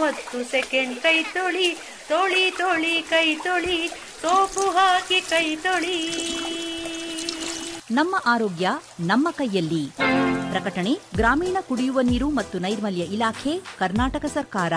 ಹತ್ತು ಸೆಕೆಂಡ್ ಕೈ ತೊಳಿ ತೊಳಿ ತೊಳಿ ಕೈ ತೊಳಿ ಸೋಪು ಹಾಕಿ ಕೈ ತೊಳಿ ನಮ್ಮ ಆರೋಗ್ಯ ನಮ್ಮ ಕೈಯಲ್ಲಿ ಪ್ರಕಟಣೆ ಗ್ರಾಮೀಣ ಕುಡಿಯುವ ನೀರು ಮತ್ತು ನೈರ್ಮಲ್ಯ ಇಲಾಖೆ ಕರ್ನಾಟಕ ಸರ್ಕಾರ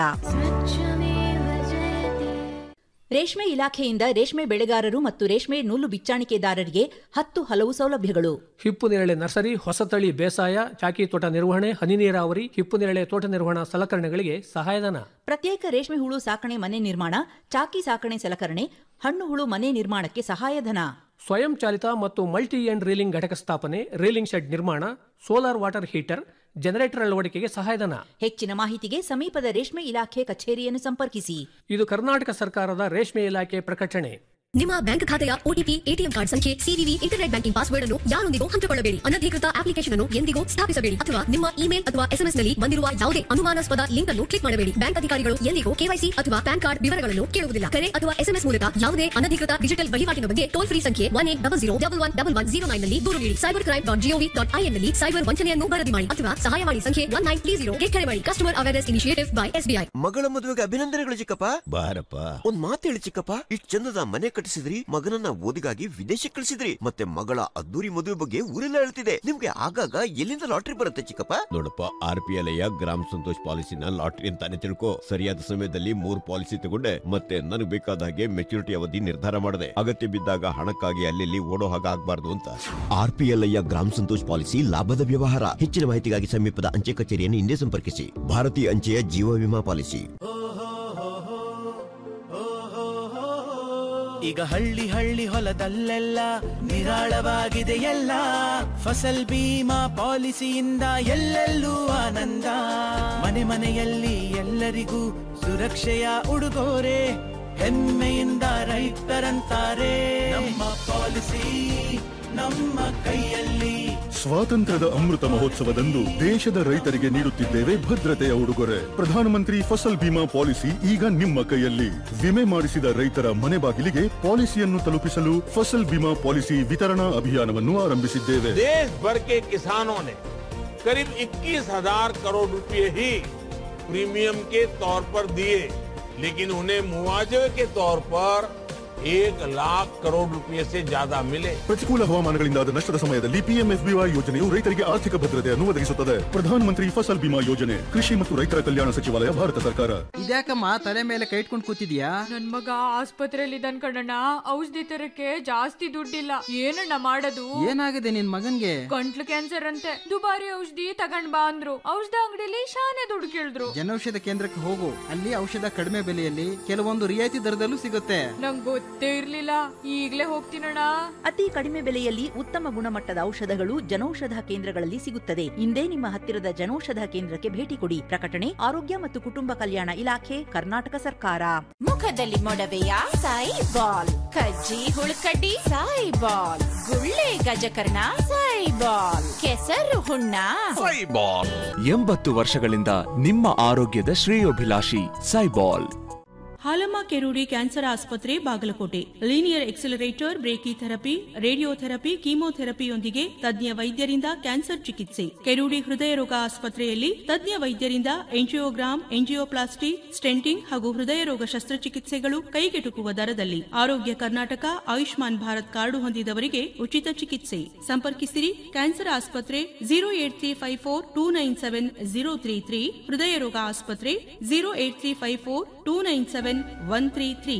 ರೇಷ್ಮೆ ಇಲಾಖೆಯಿಂದ ರೇಷ್ಮೆ ಬೆಳೆಗಾರರು ಮತ್ತು ರೇಷ್ಮೆ ನೂಲು ಬಿಚ್ಚಾಣಿಕೆದಾರರಿಗೆ ಹತ್ತು ಹಲವು ಸೌಲಭ್ಯಗಳು ಹಿಪ್ಪು ನೇರಳೆ ನರ್ಸರಿ ಹೊಸತಳಿ ಬೇಸಾಯ ಚಾಕಿ ತೋಟ ನಿರ್ವಹಣೆ ಹನಿ ನೀರಾವರಿ ಹಿಪ್ಪು ನೇರಳೆ ತೋಟ ನಿರ್ವಹಣಾ ಸಲಕರಣೆಗಳಿಗೆ ಸಹಾಯಧನ ಪ್ರತ್ಯೇಕ ರೇಷ್ಮೆ ಹುಳು ಸಾಕಣೆ ಮನೆ ನಿರ್ಮಾಣ ಚಾಕಿ ಸಾಕಣೆ ಸಲಕರಣೆ ಹಣ್ಣು ಹುಳು ಮನೆ ನಿರ್ಮಾಣಕ್ಕೆ ಸಹಾಯಧನ ಸ್ವಯಂ ಚಾಲಿತ ಮತ್ತು ಮಲ್ಟಿ ಎಂಡ್ ರೀಲಿಂಗ್ ಘಟಕ ಸ್ಥಾಪನೆ ರೀಲಿಂಗ್ ಶೆಡ್ ನಿರ್ಮಾಣ ಸೋಲಾರ್ ವಾಟರ್ ಹೀಟರ್ ಜನರೇಟರ್ ಅಳವಡಿಕೆಗೆ ಸಹಾಯಧನ ಹೆಚ್ಚಿನ ಮಾಹಿತಿಗೆ ಸಮೀಪದ ರೇಷ್ಮೆ ಇಲಾಖೆ ಕಚೇರಿಯನ್ನು ಸಂಪರ್ಕಿಸಿ ಇದು ಕರ್ನಾಟಕ ಸರ್ಕಾರದ ರೇಷ್ಮೆ ಇಲಾಖೆ ಪ್ರಕಟಣೆ ನಿಮ್ಮ ಬ್ಯಾಂಕ್ ಖಾತೆಯ ಓಟಿಪಿ ಎಟಿಎಂ ಕಾರ್ಡ್ ಸಂಖ್ಯೆ ಸಿವಿವಿ ಇಂಟರ್ನೆಟ್ ಬ್ಯಾಂಕಿಂಗ್ ಪಾಸ್ವರ್ಡ್ ಅನ್ನು ಯಾರೊಂದಿಗೂ ಹಂಚಿಕೊಳ್ಳಬೇಡಿ ಅನಧಿಕೃತ ಅಪ್ಲಿಕೇಶನ್ ಅನ್ನು ಎಂದಿಗೂ ಸ್ಥಾಪಿಸಬೇಡಿ ಅಥವಾ ನಿಮ್ಮ ಇಮೇಲ್ ಅಥವಾ ಎಸ್ಎಂಎಸ್ ನಲ್ಲಿ ಬಂದಿರುವ ಯಾವುದೇ ಅನುಮಾನಾಸ್ಪದ ಲಿಂಕ್ ಅನ್ನು ಕ್ಲಿಕ್ ಮಾಡಬೇಡಿ ಬ್ಯಾಂಕ್ ಅಧಿಕಾರಿಗಳು ಎಂದಿಗೂ ಕೆವೈಸಿ ಅಥವಾ ಪ್ಯಾನ್ ಕಾರ್ಡ್ ವಿವರಗಳನ್ನು ಕೇಳುವುದಿಲ್ಲ ಕರೆ ಅಥವಾ ಎಸ್ಎಂಎಸ್ ಮೂಲಕ ಯಾವುದೇ ಅನಧಿಕೃತ ಡಿಜಿಟಲ್ ವಹಿವಾಟಿನ ಬಗ್ಗೆ ಟೋಲ್ ಫ್ರೀ ಸಂಖ್ಯೆ one eight double zero double one double one zero nine ನಲ್ಲಿ ದೂರು ನೀಡಿ cyber crime dot GOV dot IN ನಲ್ಲಿ ಸೈಬರ್ ವಂಚನೆಯನ್ನು ವರದಿ ಮಾಡಿ ಅಥವಾ ಸಹಾಯವಾಣಿ ಸಂಖ್ಯೆ ಒನ್ ನೈನ್ ತ್ರೀ ಜೀರೋ ಕರೆ ಮಾಡಿ customer awareness initiative by SBI ಮಗಳ ಮದುವೆಗೆ ಅಭಿನಂದನೆಗಳು ಚಿಕ್ಕಪ್ಪ ಬಾರಪ್ಪ ಒಂದ್ ಮಾತು ಹೇಳಿ ಚಿಕ್ಕಪ್ಪ ಇಷ್ಟ್ ಚಂದದ ಮನೆ ಕಟ್ಟಿಸಿದ್ರಿ ಮಗನನ್ನ ಓದಿಗಾಗಿ ವಿದೇಶಕ್ಕೆ ಕಳಿಸಿದ್ರಿ ಮತ್ತೆ ಮಗಳ ಅದ್ದೂರಿ ಮದುವೆ ಬಗ್ಗೆ ಊರೆಲ್ಲ ಹೇಳ್ತಿದೆ ನಿಮ್ಗೆ ಆಗಾಗ ಎಲ್ಲಿಂದ ಲಾಟ್ರಿ ಬರುತ್ತೆ ಚಿಕ್ಕಪ್ಪ ನೋಡಪ್ಪ R P L Gram Santosh ಪಾಲಿಸಿನ ಲಾಟ್ರಿ ಅಂತಾನೆ ತಿಳ್ಕೊ ಸರಿಯಾದ ಸಮಯದಲ್ಲಿ ಮೂರ್ ಪಾಲಿಸಿ ತಗೊಂಡೆ ಮತ್ತೆ ನನಗೆ ಬೇಕಾದ ಹಾಗೆ ಮೆಚುರಿಟಿ ಅವಧಿ ನಿರ್ಧಾರ ಮಾಡಿದೆ ಅಗತ್ಯ ಬಿದ್ದಾಗ ಹಣಕ್ಕಾಗಿ ಅಲ್ಲಿ ಓಡೋ ಹಾಗೆ ಆಗ್ಬಾರ್ದು ಅಂತ R P L Gram Santosh policy ಲಾಭದ ವ್ಯವಹಾರ ಹೆಚ್ಚಿನ ಮಾಹಿತಿಗಾಗಿ ಸಮೀಪದ ಅಂಚೆ ಕಚೇರಿಯನ್ನು ಹಿಂದೆ ಸಂಪರ್ಕಿಸಿ ಭಾರತೀಯ ಅಂಚೆಯ ಜೀವ ವಿಮಾ ಪಾಲಿಸಿ ಈಗ ಹಳ್ಳಿ ಹಳ್ಳಿ ಹೊಲದಲ್ಲೆಲ್ಲ ನಿರಾಳವಾಗಿದೆ ಎಲ್ಲ ಫಸಲ್ ಬೀಮಾ ಪಾಲಿಸಿಯಿಂದ ಎಲ್ಲೆಲ್ಲೂ ಆನಂದ ಮನೆ ಮನೆಯಲ್ಲಿ ಎಲ್ಲರಿಗೂ ಸುರಕ್ಷೆಯ ಉಡುಗೊರೆ ಹೆಮ್ಮೆಯಿಂದ ರೈತರಂತಾರೆ ನಮ್ಮ ಪಾಲಿಸಿ ನಮ್ಮ ಕೈಯಲ್ಲಿ ಸ್ವಾತಂತ್ರ್ಯದ ಅಮೃತ ಮಹೋತ್ಸವದಂದು ದೇಶದ ರೈತರಿಗೆ ನೀಡುತ್ತಿದ್ದೇವೆ ಭದ್ರತೆಯ ಉಡುಗೊರೆ ಪ್ರಧಾನಮಂತ್ರಿ ಫಸಲ್ ಬಿಮಾ ಪಾಲಿಸಿ ಈಗ ನಿಮ್ಮ ಕೈಯಲ್ಲಿ ವಿಮೆ ಮಾಡಿಸಿದ ರೈತರ ಮನೆ ಬಾಗಿಲಿಗೆ ಪಾಲಿಸಿಯನ್ನು ತಲುಪಿಸಲು ಫಸಲ್ ಬಿಮಾ ಪಾಲಿಸಿ ವಿತರಣಾ ಅಭಿಯಾನವನ್ನು ಆರಂಭಿಸಿದ್ದೇವೆ देश भर के किसानों ने करीब 21,000 करोड़ रुपए ही प्रीमियम के तौर पर दिए लेकिन उन्हें मुआवजे के तौर पर एक लाख करोड़ रुपए से ज्यादा मिले ಪ್ರತಿಕೂಲ ಹವಾಮಾನಗಳಿಂದಾದ ನಷ್ಟದ ಸಮಯದಲ್ಲಿ ಪಿಎಂಎಫ್ಬಿವೈ ಯೋಜನೆಯು ರೈತರಿಗೆ ಆರ್ಥಿಕ ಭದ್ರತೆಯನ್ನು ಒದಗಿಸುತ್ತದೆ ಪ್ರಧಾನಮಂತ್ರಿ ಫಸಲ್ ಬಿಮಾ ಯೋಜನೆ ಕೃಷಿ ಮತ್ತು ರೈತರ ಕಲ್ಯಾಣ ಸಚಿವಾಲಯ ಭಾರತ ಸರ್ಕಾರ ಇದ್ಯಾಕಮ್ಮ ತಲೆ ಮೇಲೆ ಕೈ ಇಟ್ಕೊಂಡು ಕೂತಿದ್ಯಾ ನನ್ ಮಗ ಆಸ್ಪತ್ರೆಯಲ್ಲಿ ಇದ್ದಾನ್ ಕಣಣ್ಣ ಔಷಧಿ ತರಕ್ಕೆ ಜಾಸ್ತಿ ದುಡ್ಡಿಲ್ಲ ಏನಣ್ಣ ಮಾಡೋದು ಏನಾಗಿದೆ ನಿನ್ ಮಗನ್ಗೆ ಗಂಟ್ಲು ಕ್ಯಾನ್ಸರ್ ಅಂತೆ ದುಬಾರಿ ಔಷಧಿ ತಗೊಂಡ್ ಬಾ ಅಂದ್ರು ಔಷಧ ಅಂಗಡಿಲಿ ಶಾನೆ ದುಡ್ಡು ಕೇಳಿದ್ರು ಜನೌಷಧ ಕೇಂದ್ರಕ್ಕೆ ಹೋಗು ಅಲ್ಲಿ ಔಷಧ ಕಡಿಮೆ ಬೆಲೆಯಲ್ಲಿ ಕೆಲವೊಂದು ರಿಯಾಯಿತಿ ದರದಲ್ಲೂ ಸಿಗುತ್ತೆ ನಂಗ್ ಗೊತ್ತೇ ಇರ್ಲಿಲ್ಲ ಈಗ್ಲೇ ಹೋಗ್ತೀನಣ್ಣ ಅತಿ ಕಡಿಮೆ ಬೆಲೆಯಲ್ಲಿ ಉತ್ತಮ ಗುಣಮಟ್ಟದ ಔಷಧಗಳು ಜನೌಷಧ ಕೇಂದ್ರಗಳಲ್ಲಿ ಸಿಗುತ್ತದೆ ಇಂದೇ ನಿಮ್ಮ ಹತ್ತಿರದ ಜನೌಷಧ ಕೇಂದ್ರಕ್ಕೆ ಭೇಟಿ ಕೊಡಿ ಪ್ರಕಟಣೆ ಆರೋಗ್ಯ ಮತ್ತು ಕುಟುಂಬ ಕಲ್ಯಾಣ ಇಲಾಖೆ ಕರ್ನಾಟಕ ಸರ್ಕಾರ ಮುಖದಲ್ಲಿ ಮೊಡವೆಯ ಸಾಯಿ ಬಾಲ್ ಕಜ್ಜಿ ಹುಳುಕಡ್ಡಿ ಸಾಯಿ ಬಾಲ್ ಗುಳ್ಳೆ ಗಜಕರ್ಣ ಸಾಯಿ ಬಾಲ್ ಕೆಸರು ಹುಣ್ಣ ಎಂಬತ್ತು ವರ್ಷಗಳಿಂದ ನಿಮ್ಮ ಆರೋಗ್ಯದ ಶ್ರೇಯೋಭಿಲಾಷಿ ಸೈಬಾಲ್ ಹಾಲಮ್ಮ ಕೆರೂಡಿ ಕ್ಯಾನ್ಸರ್ ಆಸ್ಪತ್ರೆ Bagalkot linear accelerator brachytherapy radiotherapy ಕೀಮೋಥೆರಪಿಯೊಂದಿಗೆ ತಜ್ಞ ವೈದ್ಯರಿಂದ ಕ್ಯಾನ್ಸರ್ ಚಿಕಿತ್ಸೆ ಕೆರೂಡಿ ಹೃದಯ ರೋಗ ಆಸ್ಪತ್ರೆಯಲ್ಲಿ ತಜ್ಞ ವೈದ್ಯರಿಂದ ಎಂಜಿಯೋಗ್ರಾಮ್ ಎಂಜಿಯೋಪ್ಲಾಸ್ಟಿ ಸ್ಟೆಂಟಿಂಗ್ ಹಾಗೂ ಹೃದಯ ರೋಗ ಶಸ್ತ್ರಚಿಕಿತ್ಸೆಗಳು ಕೈಗೆಟುಕುವ ದರದಲ್ಲಿ ಆರೋಗ್ಯ ಕರ್ನಾಟಕ ಆಯುಷ್ಮಾನ್ ಭಾರತ್ ಕಾರ್ಡು ಹೊಂದಿದವರಿಗೆ ಉಚಿತ ಚಿಕಿತ್ಸೆ ಸಂಪರ್ಕಿಸಿರಿ ಕ್ಯಾನ್ಸರ್ ಆಸ್ಪತ್ರೆ zero eight three five four two nine seven zero three three ಹೃದಯ ರೋಗ ಆಸ್ಪತ್ರೆ zero eight three five four two nine seven one three three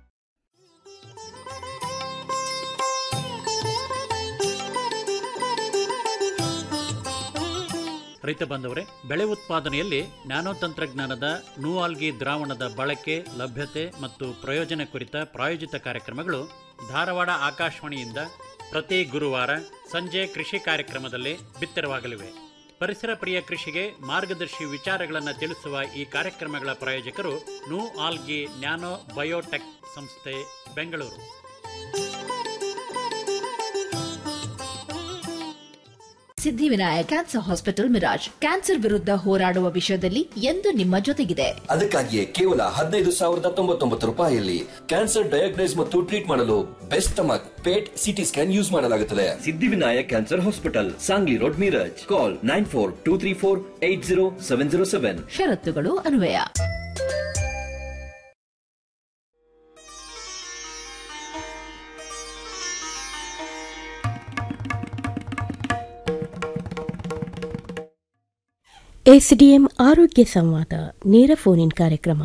ರೈತ ಬಾಂಧವರೇ ಬೆಳೆ ಉತ್ಪಾದನೆಯಲ್ಲಿ ನ್ಯಾನೋ ತಂತ್ರಜ್ಞಾನದ ನೂಆಲ್ಗಿ ದ್ರಾವಣದ ಬಳಕೆ ಲಭ್ಯತೆ ಮತ್ತು ಪ್ರಯೋಜನ ಕುರಿತ ಪ್ರಾಯೋಜಿತ ಕಾರ್ಯಕ್ರಮಗಳು ಧಾರವಾಡ ಆಕಾಶವಾಣಿಯಿಂದ ಪ್ರತಿ ಗುರುವಾರ ಸಂಜೆ ಕೃಷಿ ಕಾರ್ಯಕ್ರಮದಲ್ಲಿ ಬಿತ್ತರವಾಗಲಿವೆ ಪರಿಸರ ಪ್ರಿಯ ಕೃಷಿಗೆ ಮಾರ್ಗದರ್ಶಿ ವಿಚಾರಗಳನ್ನು ತಿಳಿಸುವ ಈ ಕಾರ್ಯಕ್ರಮಗಳ ಪ್ರಾಯೋಜಕರು ನೂ ಆಲ್ಗಿ ನ್ಯಾನೋ ಬಯೋಟೆಕ್ ಸಂಸ್ಥೆ Bengaluru Siddhivinayak cancer hospital Miraj cancer ವಿರುದ್ಧ ಹೋರಾಡುವ ವಿಷಯದಲ್ಲಿ ಎಂದು ನಿಮ್ಮ ಜೊತೆಗಿದೆ ಅದಕ್ಕಾಗಿಯೇ ಕೇವಲ ಹದಿನೈದು ಸಾವಿರದ ತೊಂಬತ್ತೊಂಬತ್ತು ರೂಪಾಯಿಯಲ್ಲಿ ಕ್ಯಾನ್ಸರ್ ಡಯಾಗ್ನೈಸ್ ಮತ್ತು ಟ್ರೀಟ್ ಮಾಡಲು best stomach PET CT scan use ಮಾಡಲಾಗುತ್ತದೆ Siddhivinayak cancer hospital Sangli road Miraj call nine four two three four eight zero seven zero seven ಷರತ್ತುಗಳು ಅನ್ವಯ ಎಸ್ಡಿಎಂ ಆರೋಗ್ಯ ಸಂವಾದ ನೇರ ಫೋನ್ ಇನ್ ಕಾರ್ಯಕ್ರಮ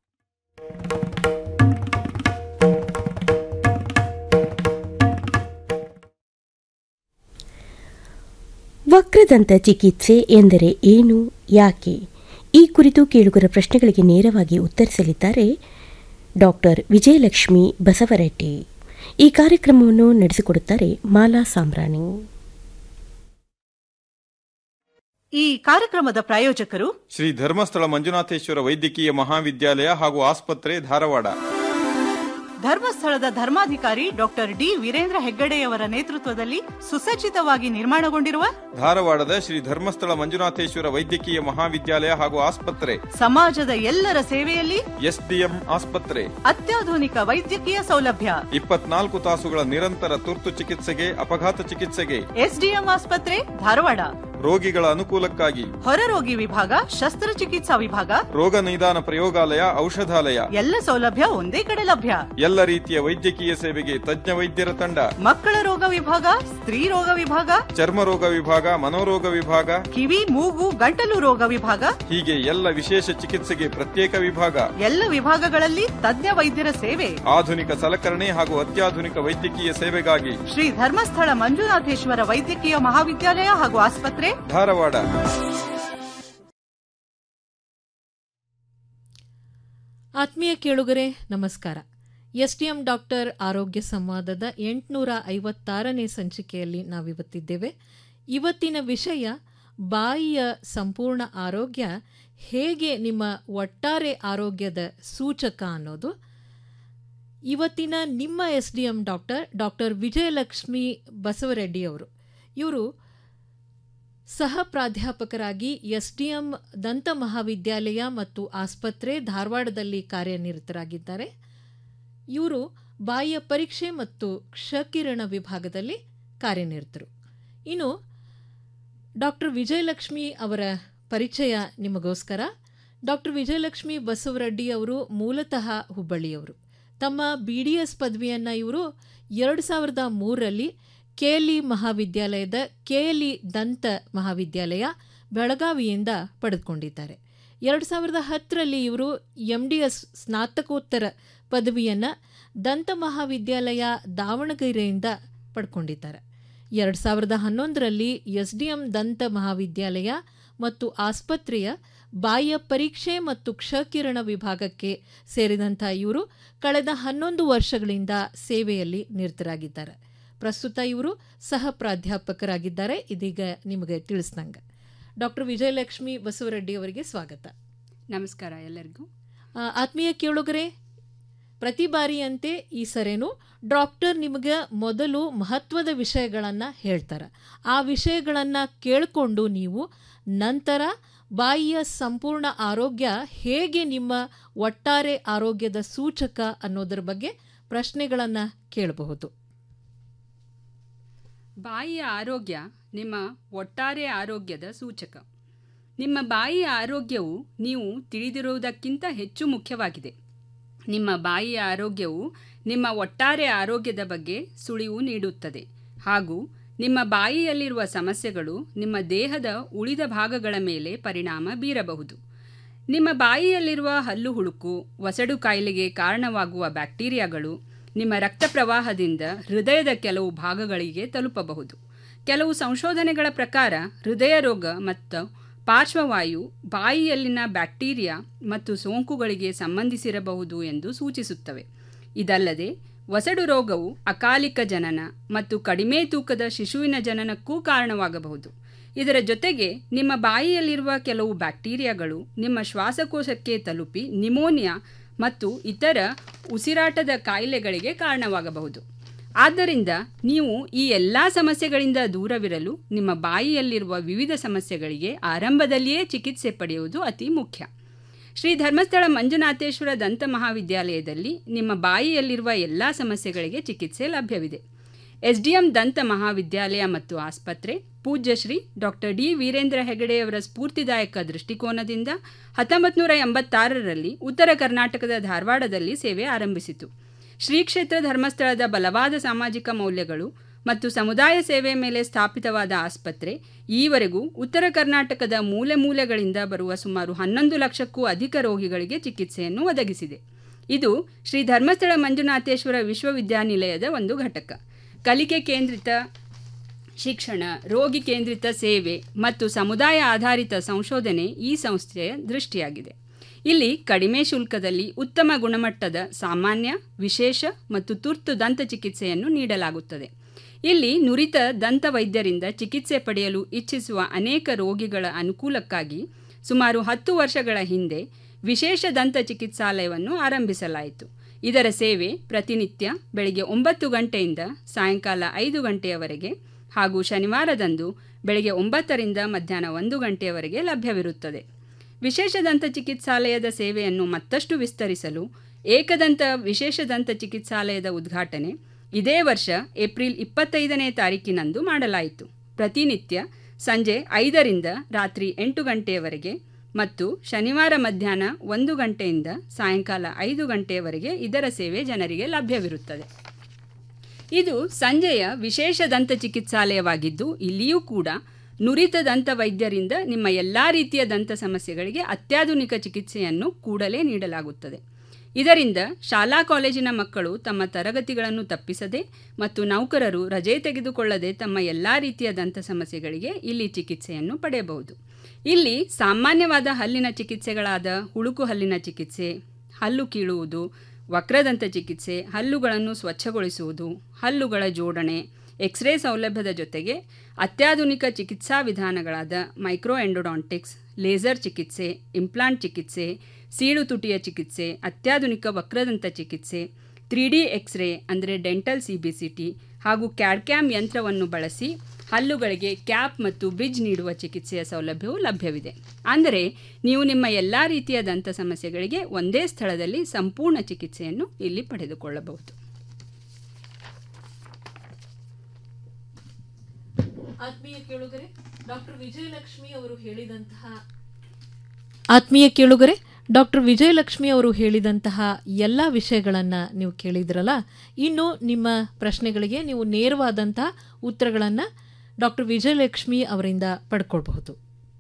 ವಕ್ರದಂತ ಚಿಕಿತ್ಸೆ ಎಂದರೆ ಏನು ಯಾಕೆ ಈ ಕುರಿತು ಕೇಳುಗರ ಪ್ರಶ್ನೆಗಳಿಗೆ ನೇರವಾಗಿ ಉತ್ತರಿಸಲಿದ್ದಾರೆ ಡಾಕ್ಟರ್ ವಿಜಯಲಕ್ಷ್ಮಿ ಬಸವರೆಡ್ಡಿ ಈ ಕಾರ್ಯಕ್ರಮವನ್ನು ನಡೆಸಿಕೊಡುತ್ತಾರೆ ಮಾಲಾ ಸಾಂಬ್ರಾಣಿ ಈ ಕಾರ್ಯಕ್ರಮದ ಪ್ರಾಯೋಜಕರು ಶ್ರೀ ಧರ್ಮಸ್ಥಳ ಮಂಜುನಾಥೇಶ್ವರ ವೈದ್ಯಕೀಯ ಮಹಾವಿದ್ಯಾಲಯ ಹಾಗೂ ಆಸ್ಪತ್ರೆ ಧಾರವಾಡ ಧರ್ಮಸ್ಥಳದ ಧರ್ಮಾಧಿಕಾರಿ ಡಾಕ್ಟರ್ ಡಿ ವೀರೇಂದ್ರ ಹೆಗ್ಗಡೆಯವರ ನೇತೃತ್ವದಲ್ಲಿ ಸುಸಜ್ಜಿತವಾಗಿ ನಿರ್ಮಾಣಗೊಂಡಿರುವ ಧಾರವಾಡದ ಶ್ರೀ ಧರ್ಮಸ್ಥಳ ಮಂಜುನಾಥೇಶ್ವರ ವೈದ್ಯಕೀಯ ಮಹಾವಿದ್ಯಾಲಯ ಹಾಗೂ ಆಸ್ಪತ್ರೆ ಸಮಾಜದ ಎಲ್ಲರ ಸೇವೆಯಲ್ಲಿ ಎಸ್ಡಿಎಂ ಆಸ್ಪತ್ರೆ ಅತ್ಯಾಧುನಿಕ ವೈದ್ಯಕೀಯ ಸೌಲಭ್ಯ ಇಪ್ಪತ್ನಾಲ್ಕು ತಾಸುಗಳ ನಿರಂತರ ತುರ್ತು ಚಿಕಿತ್ಸೆಗೆ ಅಪಘಾತ ಚಿಕಿತ್ಸೆಗೆ ಎಸ್ಡಿಎಂ ಆಸ್ಪತ್ರೆ ಧಾರವಾಡ ರೋಗಿಗಳ ಅನುಕೂಲಕ್ಕಾಗಿ ಹೊರರೋಗಿ ವಿಭಾಗ ಶಸ್ತ್ರಚಿಕಿತ್ಸಾ ವಿಭಾಗ ರೋಗ ನಿದಾನ ಪ್ರಯೋಗಾಲಯ ಔಷಧಾಲಯ ಎಲ್ಲ ಸೌಲಭ್ಯ ಒಂದೇ ಕಡೆ ಲಭ್ಯ ಎಲ್ಲ ರೀತಿಯ ವೈದ್ಯಕೀಯ ಸೇವೆಗೆ ತಜ್ಞ ವೈದ್ಯರ ತಂಡ ಮಕ್ಕಳ ರೋಗ ವಿಭಾಗ ಸ್ತ್ರೀ ರೋಗ ವಿಭಾಗ ಚರ್ಮ ರೋಗ ವಿಭಾಗ ಮನೋರೋಗ ವಿಭಾಗ ಕಿವಿ ಮೂಗು ಗಂಟಲು ರೋಗ ವಿಭಾಗ ಹೀಗೆ ಎಲ್ಲ ವಿಶೇಷ ಚಿಕಿತ್ಸೆಗೆ ಪ್ರತ್ಯೇಕ ವಿಭಾಗ ಎಲ್ಲ ವಿಭಾಗಗಳಲ್ಲಿ ತಜ್ಞ ವೈದ್ಯರ ಸೇವೆ ಆಧುನಿಕ ಸಲಕರಣೆ ಹಾಗೂ ಅತ್ಯಾಧುನಿಕ ವೈದ್ಯಕೀಯ ಸೇವೆಗಾಗಿ ಶ್ರೀ ಧರ್ಮಸ್ಥಳ ಮಂಜುನಾಥೇಶ್ವರ ವೈದ್ಯಕೀಯ ಮಹಾವಿದ್ಯಾಲಯ ಹಾಗೂ ಆಸ್ಪತ್ರೆ ಧಾರವಾಡ ಆತ್ಮೀಯ ಕೇಳುಗರೆ ನಮಸ್ಕಾರ ಎಸ್ಟಿಎಂ ಡಾಕ್ಟರ್ ಆರೋಗ್ಯ ಸಂವಾದದ ಎಂಟುನೂರ ಐವತ್ತಾರನೇ ಸಂಚಿಕೆಯಲ್ಲಿ ನಾವಿವತ್ತಿದ್ದೇವೆ ಇವತ್ತಿನ ವಿಷಯ ಬಾಯಿಯ ಸಂಪೂರ್ಣ ಆರೋಗ್ಯ ಹೇಗೆ ನಿಮ್ಮ ಒಟ್ಟಾರೆ ಆರೋಗ್ಯದ ಸೂಚಕ ಅನ್ನೋದು ಇವತ್ತಿನ ನಿಮ್ಮ S D M doctor doctor Vijayalakshmi Basavareddy ಅವರು ಇವರು ಸಹ ಪ್ರಾಧ್ಯಾಪಕರಾಗಿ ಎಸ್ಡಿಎಂ ದಂತ ಮಹಾವಿದ್ಯಾಲಯ ಮತ್ತು ಆಸ್ಪತ್ರೆ ಧಾರವಾಡದಲ್ಲಿ ಕಾರ್ಯನಿರತರಾಗಿದ್ದಾರೆ ಇವರು ಬಾಯಿಯ ಪರೀಕ್ಷೆ ಮತ್ತು ಕ್ಷಕಿರಣ ವಿಭಾಗದಲ್ಲಿ ಕಾರ್ಯನಿರತರು ಇನ್ನು ಡಾಕ್ಟರ್ ವಿಜಯಲಕ್ಷ್ಮಿ ಅವರ ಪರಿಚಯ ನಿಮಗೋಸ್ಕರ ಡಾಕ್ಟರ್ ವಿಜಯಲಕ್ಷ್ಮಿ ಬಸವರೆಡ್ಡಿ ಅವರು ಮೂಲತಃ ಹುಬ್ಬಳ್ಳಿಯವರು ತಮ್ಮ ಬಿ ಡಿ ಎಸ್ ಪದವಿಯನ್ನು ಇವರು ಎರಡು ಸಾವಿರದ ಮೂರರಲ್ಲಿ ಕೆಎಲ್ಇ ಮಹಾವಿದ್ಯಾಲಯದ ಕೆಎಲ್ಇ ದಂತ ಮಹಾವಿದ್ಯಾಲಯ ಬೆಳಗಾವಿಯಿಂದ ಪಡೆದುಕೊಂಡಿದ್ದಾರೆ ಎರಡು ಸಾವಿರದ ಹತ್ತರಲ್ಲಿ ಇವರು ಎಂ ಡಿ ಎಸ್ ಸ್ನಾತಕೋತ್ತರ ಪದವಿಯನ್ನು ದಂತ ಮಹಾವಿದ್ಯಾಲಯ ದಾವಣಗೆರೆಯಿಂದ ಪಡ್ಕೊಂಡಿದ್ದಾರೆ ಎರಡು ಸಾವಿರದ ಹನ್ನೊಂದರಲ್ಲಿ ಎಸ್ ಡಿ ಎಂ ದಂತ ಮಹಾವಿದ್ಯಾಲಯ ಮತ್ತು ಆಸ್ಪತ್ರೆಯ ಬಾಯಿಯ ಪರೀಕ್ಷೆ ಮತ್ತು ಕ್ಷಕಿರಣ ವಿಭಾಗಕ್ಕೆ ಸೇರಿದಂಥ ಇವರು ಕಳೆದ ಹನ್ನೊಂದು ವರ್ಷಗಳಿಂದ ಸೇವೆಯಲ್ಲಿ ನಿರತರಾಗಿದ್ದಾರೆ ಪ್ರಸ್ತುತ ಇವರು ಸಹ ಪ್ರಾಧ್ಯಾಪಕರಾಗಿದ್ದಾರೆ ಇದೀಗ ನಿಮಗೆ ತಿಳಿಸ್ದಂಗೆ ಡಾಕ್ಟರ್ ವಿಜಯಲಕ್ಷ್ಮಿ ಬಸವರೆಡ್ಡಿ ಅವರಿಗೆ ಸ್ವಾಗತ ನಮಸ್ಕಾರ ಎಲ್ಲರಿಗೂ ಆತ್ಮೀಯ ಕೇಳುಗರೆ ಪ್ರತಿ ಬಾರಿಯಂತೆ ಈ ಸರೇನು ಡಾಕ್ಟರ್ ನಿಮಗೆ ಮೊದಲು ಮಹತ್ವದ ವಿಷಯಗಳನ್ನು ಹೇಳ್ತಾರೆ ಆ ವಿಷಯಗಳನ್ನು ಕೇಳಿಕೊಂಡು ನೀವು ನಂತರ ಬಾಯಿಯ ಸಂಪೂರ್ಣ ಆರೋಗ್ಯ ಹೇಗೆ ನಿಮ್ಮ ಒಟ್ಟಾರೆ ಆರೋಗ್ಯದ ಸೂಚಕ ಅನ್ನೋದರ ಬಗ್ಗೆ ಪ್ರಶ್ನೆಗಳನ್ನು ಕೇಳಬಹುದು ಬಾಯಿಯ ಆರೋಗ್ಯ ನಿಮ್ಮ ಒಟ್ಟಾರೆ ಆರೋಗ್ಯದ ಸೂಚಕ ನಿಮ್ಮ ಬಾಯಿಯ ಆರೋಗ್ಯವು ನೀವು ತಿಳಿದಿರುವುದಕ್ಕಿಂತ ಹೆಚ್ಚು ಮುಖ್ಯವಾಗಿದೆ ನಿಮ್ಮ ಬಾಯಿಯ ಆರೋಗ್ಯವು ನಿಮ್ಮ ಒಟ್ಟಾರೆ ಆರೋಗ್ಯದ ಬಗ್ಗೆ ಸುಳಿವು ನೀಡುತ್ತದೆ ಹಾಗೂ ನಿಮ್ಮ ಬಾಯಿಯಲ್ಲಿರುವ ಸಮಸ್ಯೆಗಳು ನಿಮ್ಮ ದೇಹದ ಉಳಿದ ಭಾಗಗಳ ಮೇಲೆ ಪರಿಣಾಮ ಬೀರಬಹುದು ನಿಮ್ಮ ಬಾಯಿಯಲ್ಲಿರುವ ಹಲ್ಲು ಹುಳುಕು ವಸಡು ಕಾಯಿಲೆಗೆ ಕಾರಣವಾಗುವ ಬ್ಯಾಕ್ಟೀರಿಯಾಗಳು ನಿಮ್ಮ ರಕ್ತ ಪ್ರವಾಹದಿಂದ ಹೃದಯದ ಕೆಲವು ಭಾಗಗಳಿಗೆ ತಲುಪಬಹುದು ಕೆಲವು ಸಂಶೋಧನೆಗಳ ಪ್ರಕಾರ ಹೃದಯ ರೋಗ ಮತ್ತು ಪಾರ್ಶ್ವವಾಯು ಬಾಯಿಯಲ್ಲಿನ ಬ್ಯಾಕ್ಟೀರಿಯಾ ಮತ್ತು ಸೋಂಕುಗಳಿಗೆ ಸಂಬಂಧಿಸಿರಬಹುದು ಎಂದು ಸೂಚಿಸುತ್ತವೆ ಇದಲ್ಲದೆ ವಸಡು ರೋಗವು ಅಕಾಲಿಕ ಜನನ ಮತ್ತು ಕಡಿಮೆ ತೂಕದ ಶಿಶುವಿನ ಜನನಕ್ಕೂ ಕಾರಣವಾಗಬಹುದು ಇದರ ಜೊತೆಗೆ ನಿಮ್ಮ ಬಾಯಿಯಲ್ಲಿರುವ ಕೆಲವು ಬ್ಯಾಕ್ಟೀರಿಯಾಗಳು ನಿಮ್ಮ ಶ್ವಾಸಕೋಶಕ್ಕೆ ತಲುಪಿ ನಿಮೋನಿಯಾ ಮತ್ತು ಇತರ ಉಸಿರಾಟದ ಕಾಯಿಲೆಗಳಿಗೆ ಕಾರಣವಾಗಬಹುದು ಆದ್ದರಿಂದ ನೀವು ಈ ಎಲ್ಲ ಸಮಸ್ಯೆಗಳಿಂದ ದೂರವಿರಲು ನಿಮ್ಮ ಬಾಯಿಯಲ್ಲಿರುವ ವಿವಿಧ ಸಮಸ್ಯೆಗಳಿಗೆ ಆರಂಭದಲ್ಲಿಯೇ ಚಿಕಿತ್ಸೆ ಪಡೆಯುವುದು ಅತಿ ಮುಖ್ಯ ಶ್ರೀ ಧರ್ಮಸ್ಥಳ ಮಂಜುನಾಥೇಶ್ವರ ದಂತ ಮಹಾವಿದ್ಯಾಲಯದಲ್ಲಿ ನಿಮ್ಮ ಬಾಯಿಯಲ್ಲಿರುವ ಎಲ್ಲ ಸಮಸ್ಯೆಗಳಿಗೆ ಚಿಕಿತ್ಸೆ ಲಭ್ಯವಿದೆ ಎಸ್ಡಿಎಂ ದಂತ ಮಹಾವಿದ್ಯಾಲಯ ಮತ್ತು ಆಸ್ಪತ್ರೆ ಪೂಜ್ಯ ಶ್ರೀ ಡಾಕ್ಟರ್ ಡಿ ವೀರೇಂದ್ರ ಹೆಗಡೆಯವರ ಸ್ಫೂರ್ತಿದಾಯಕ ದೃಷ್ಟಿಕೋನದಿಂದ ಹತ್ತೊಂಬತ್ತು ನೂರ ಎಂಬತ್ತಾರರಲ್ಲಿ ಉತ್ತರ ಕರ್ನಾಟಕದ ಧಾರವಾಡದಲ್ಲಿ ಸೇವೆ ಆರಂಭಿಸಿತು ಶ್ರೀ ಕ್ಷೇತ್ರ ಧರ್ಮಸ್ಥಳದ ಬಲವಾದ ಸಾಮಾಜಿಕ ಮೌಲ್ಯಗಳು ಮತ್ತು ಸಮುದಾಯ ಸೇವೆ ಮೇಲೆ ಸ್ಥಾಪಿತವಾದ ಆಸ್ಪತ್ರೆ ಈವರೆಗೂ ಉತ್ತರ ಕರ್ನಾಟಕದ ಮೂಲೆ ಮೂಲೆಗಳಿಂದ ಬರುವ ಸುಮಾರು ಹನ್ನೊಂದು ಲಕ್ಷಕ್ಕೂ ಅಧಿಕ ರೋಗಿಗಳಿಗೆ ಚಿಕಿತ್ಸೆಯನ್ನು ಒದಗಿಸಿದೆ ಇದು ಶ್ರೀ ಧರ್ಮಸ್ಥಳ ಮಂಜುನಾಥೇಶ್ವರ ವಿಶ್ವವಿದ್ಯಾನಿಲಯದ ಒಂದು ಘಟಕ ಕಲಿಕೆ ಕೇಂದ್ರಿತ ಶಿಕ್ಷಣ ರೋಗಿ ಕೇಂದ್ರಿತ ಸೇವೆ ಮತ್ತು ಸಮುದಾಯ ಆಧಾರಿತ ಸಂಶೋಧನೆ ಈ ಸಂಸ್ಥೆಯ ದೃಷ್ಟಿಯಾಗಿದೆ ಇಲ್ಲಿ ಕಡಿಮೆ ಶುಲ್ಕದಲ್ಲಿ ಉತ್ತಮ ಗುಣಮಟ್ಟದ ಸಾಮಾನ್ಯ ವಿಶೇಷ ಮತ್ತು ತುರ್ತು ದಂತ ಚಿಕಿತ್ಸೆಯನ್ನು ನೀಡಲಾಗುತ್ತದೆ ಇಲ್ಲಿ ನುರಿತ ದಂತ ವೈದ್ಯರಿಂದ ಚಿಕಿತ್ಸೆ ಪಡೆಯಲು ಇಚ್ಛಿಸುವ ಅನೇಕ ರೋಗಿಗಳ ಅನುಕೂಲಕ್ಕಾಗಿ ಸುಮಾರು ಹತ್ತು ವರ್ಷಗಳ ಹಿಂದೆ ವಿಶೇಷ ದಂತ ಚಿಕಿತ್ಸಾಲಯವನ್ನು ಆರಂಭಿಸಲಾಯಿತು ಇದರ ಸೇವೆ ಪ್ರತಿನಿತ್ಯ ಬೆಳಗ್ಗೆ ಒಂಬತ್ತು ಗಂಟೆಯಿಂದ ಸಾಯಂಕಾಲ ಐದು ಗಂಟೆಯವರೆಗೆ ಹಾಗೂ ಶನಿವಾರದಂದು ಬೆಳಗ್ಗೆ ಒಂಬತ್ತರಿಂದ ಮಧ್ಯಾಹ್ನ ಒಂದು ಗಂಟೆಯವರೆಗೆ ಲಭ್ಯವಿರುತ್ತದೆ ವಿಶೇಷ ದಂತ ಚಿಕಿತ್ಸಾಲಯದ ಸೇವೆಯನ್ನು ಮತ್ತಷ್ಟು ವಿಸ್ತರಿಸಲು ಏಕದಂತ ವಿಶೇಷ ದಂತ ಚಿಕಿತ್ಸಾಲಯದ ಉದ್ಘಾಟನೆ ಇದೇ ವರ್ಷ ಏಪ್ರಿಲ್ ಇಪ್ಪತ್ತೈದನೇ ತಾರೀಕಿನಂದು ಮಾಡಲಾಯಿತು ಪ್ರತಿನಿತ್ಯ ಸಂಜೆ ಐದರಿಂದ ರಾತ್ರಿ ಎಂಟು ಗಂಟೆಯವರೆಗೆ ಮತ್ತು ಶನಿವಾರ ಮಧ್ಯಾಹ್ನ ಒಂದು ಗಂಟೆಯಿಂದ ಸಾಯಂಕಾಲ ಐದು ಗಂಟೆಯವರೆಗೆ ಇದರ ಸೇವೆ ಜನರಿಗೆ ಲಭ್ಯವಿರುತ್ತದೆ ಇದು ಸಂಜೆಯ ವಿಶೇಷ ದಂತ ಚಿಕಿತ್ಸಾಲಯವಾಗಿದ್ದು ಇಲ್ಲಿಯೂ ಕೂಡ ನುರಿತ ದಂತ ವೈದ್ಯರಿಂದ ನಿಮ್ಮ ಎಲ್ಲ ರೀತಿಯ ದಂತ ಸಮಸ್ಯೆಗಳಿಗೆ ಅತ್ಯಾಧುನಿಕ ಚಿಕಿತ್ಸೆಯನ್ನು ಕೂಡಲೇ ನೀಡಲಾಗುತ್ತದೆ ಇದರಿಂದ ಶಾಲಾ ಕಾಲೇಜಿನ ಮಕ್ಕಳು ತಮ್ಮ ತರಗತಿಗಳನ್ನು ತಪ್ಪಿಸದೆ ಮತ್ತು ನೌಕರರು ರಜೆ ತೆಗೆದುಕೊಳ್ಳದೆ ತಮ್ಮ ಎಲ್ಲ ರೀತಿಯ ದಂತ ಸಮಸ್ಯೆಗಳಿಗೆ ಇಲ್ಲಿ ಚಿಕಿತ್ಸೆಯನ್ನು ಪಡೆಯಬಹುದು ಇಲ್ಲಿ ಸಾಮಾನ್ಯವಾದ ಹಲ್ಲಿನ ಚಿಕಿತ್ಸೆಗಳಾದ ಹುಳುಕು ಹಲ್ಲಿನ ಚಿಕಿತ್ಸೆ ಹಲ್ಲು ಕೀಳುವುದು ವಕ್ರದಂತ ಚಿಕಿತ್ಸೆ ಹಲ್ಲುಗಳನ್ನು ಸ್ವಚ್ಛಗೊಳಿಸುವುದು ಹಲ್ಲುಗಳ ಜೋಡಣೆ ಎಕ್ಸ್ರೇ ಸೌಲಭ್ಯದ ಜೊತೆಗೆ ಅತ್ಯಾಧುನಿಕ ಚಿಕಿತ್ಸಾ ವಿಧಾನಗಳಾದ ಮೈಕ್ರೋ ಎಂಡೋಡಾಂಟಿಕ್ಸ್ ಲೇಸರ್ ಚಿಕಿತ್ಸೆ ಇಂಪ್ಲಾಂಟ್ ಚಿಕಿತ್ಸೆ ಸೀಳು ತುಟಿಯ ಚಿಕಿತ್ಸೆ ಅತ್ಯಾಧುನಿಕ ವಕ್ರದಂತ ಚಿಕಿತ್ಸೆ ತ್ರೀ ಡಿ ಎಕ್ಸ್ರೇ ಅಂದರೆ dental C B C T ಹಾಗೂ ಕ್ಯಾಡ್ಕ್ಯಾಮ್ ಯಂತ್ರವನ್ನು ಬಳಸಿ ಹಲ್ಲುಗಳಿಗೆ ಕ್ಯಾಪ್ ಮತ್ತು ಬ್ರಿಡ್ಜ್ ನೀಡುವ ಚಿಕಿತ್ಸೆಯ ಸೌಲಭ್ಯವು ಲಭ್ಯವಿದೆ ಅಂದರೆ ನೀವು ನಿಮ್ಮ ಎಲ್ಲ ರೀತಿಯ ದಂತ ಸಮಸ್ಯೆಗಳಿಗೆ ಒಂದೇ ಸ್ಥಳದಲ್ಲಿ ಸಂಪೂರ್ಣ ಚಿಕಿತ್ಸೆಯನ್ನು ಇಲ್ಲಿ ಪಡೆದುಕೊಳ್ಳಬಹುದು ಆತ್ಮೀಯ ಕೇಳುಗರೆ ಡಾಕ್ಟರ್ ವಿಜಯಲಕ್ಷ್ಮಿ ಅವರು ಹೇಳಿದಂತಹ ಆತ್ಮೀಯ ಕೇಳುಗರೆ ಡಾಕ್ಟರ್ ವಿಜಯಲಕ್ಷ್ಮಿ ಅವರು ಹೇಳಿದಂತಹ ಎಲ್ಲ ವಿಷಯಗಳನ್ನು ನೀವು ಕೇಳಿದ್ರಲ್ಲ ಇನ್ನು ನಿಮ್ಮ ಪ್ರಶ್ನೆಗಳಿಗೆ ನೀವು ನೇರವಾದಂತಹ ಉತ್ತರಗಳನ್ನು ಡಾಕ್ಟರ್ ವಿಜಯಲಕ್ಷ್ಮಿ ಅವರಿಂದ ಪಡ್ಕೊಳ್ಬಹುದು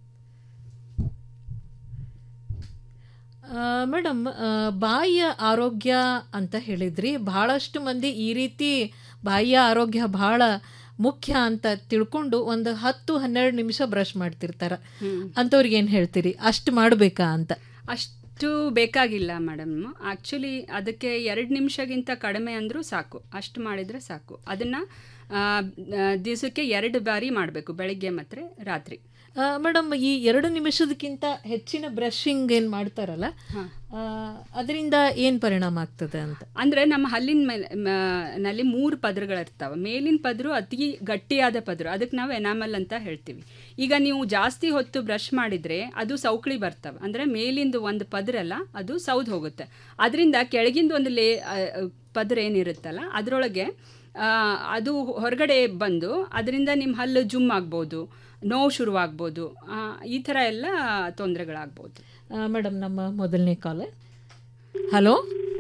ಮೇಡಮ್ ಬಾಯಿಯ ಆರೋಗ್ಯ ಅಂತ ಹೇಳಿದ್ರಿ ಬಹಳಷ್ಟು ಮಂದಿ ಈ ರೀತಿ ಬಾಯಿಯ ಆರೋಗ್ಯ ಬಹಳ ಮುಖ್ಯ ಅಂತ ತಿಳ್ಕೊಂಡು ಒಂದು ಹತ್ತು ಹನ್ನೆರಡು ನಿಮಿಷ ಬ್ರಷ್ ಮಾಡ್ತಿರ್ತಾರೆ ಅಂಥವ್ರಿಗೆ ಏನು ಹೇಳ್ತೀರಿ ಅಷ್ಟು ಮಾಡಬೇಕಾ ಅಂತ ಅಷ್ಟು ಬೇಕಾಗಿಲ್ಲ ಮೇಡಮ್ ಆ್ಯಕ್ಚುಲಿ ಅದಕ್ಕೆ ಎರಡು ನಿಮಿಷಗಿಂತ ಕಡಿಮೆ ಅಂದರೂ ಸಾಕು ಅಷ್ಟು ಮಾಡಿದರೆ ಸಾಕು ಅದನ್ನು ದಿವಸಕ್ಕೆ ಎರಡು ಬಾರಿ ಮಾಡಬೇಕು ಬೆಳಗ್ಗೆ ಮತ್ತು ರಾತ್ರಿ ಮೇಡಮ್ ಈ ಎರಡು ನಿಮಿಷದಕ್ಕಿಂತ ಹೆಚ್ಚಿನ ಬ್ರಷಿಂಗ್ ಏನು ಮಾಡ್ತಾರಲ್ಲ ಅದರಿಂದ ಏನು ಪರಿಣಾಮ ಆಗ್ತದೆ ಅಂತ ಅಂದರೆ ನಮ್ಮ ಹಲ್ಲಿನ ಮೇಲೆ ನಲ್ಲಿ ಮೂರು ಪದರಗಳಿರ್ತಾವೆ ಮೇಲಿನ ಪದರು ಅತಿ ಗಟ್ಟಿಯಾದ ಪದರು ಅದಕ್ಕೆ ನಾವು ಎನಾಮಲ್ ಅಂತ ಹೇಳ್ತೀವಿ ಈಗ ನೀವು ಜಾಸ್ತಿ ಹೊತ್ತು ಬ್ರಷ್ ಮಾಡಿದರೆ ಅದು ಸೌಕಳಿ ಬರ್ತವೆ ಅಂದರೆ ಮೇಲಿಂದು ಒಂದು ಪದರಲ್ಲ ಅದು ಸೌದು ಹೋಗುತ್ತೆ ಅದರಿಂದ ಕೆಳಗಿಂದ ಒಂದು ಲೇ ಪದರ ಏನಿರುತ್ತಲ್ಲ ಅದರೊಳಗೆ ಅದು ಹೊರಗಡೆ ಬಂದು ಅದರಿಂದ ನಿಮ್ಮ ಹಲ್ಲು ಜುಮ್ ಆಗ್ಬೋದು ನೋವು ಶುರುವಾಗ್ಬೋದು ಈ ಥರ ಎಲ್ಲ ತೊಂದರೆಗಳಾಗ್ಬೋದು ಮೇಡಮ್ ನಮ್ಮ ಮೊದಲನೇ call hello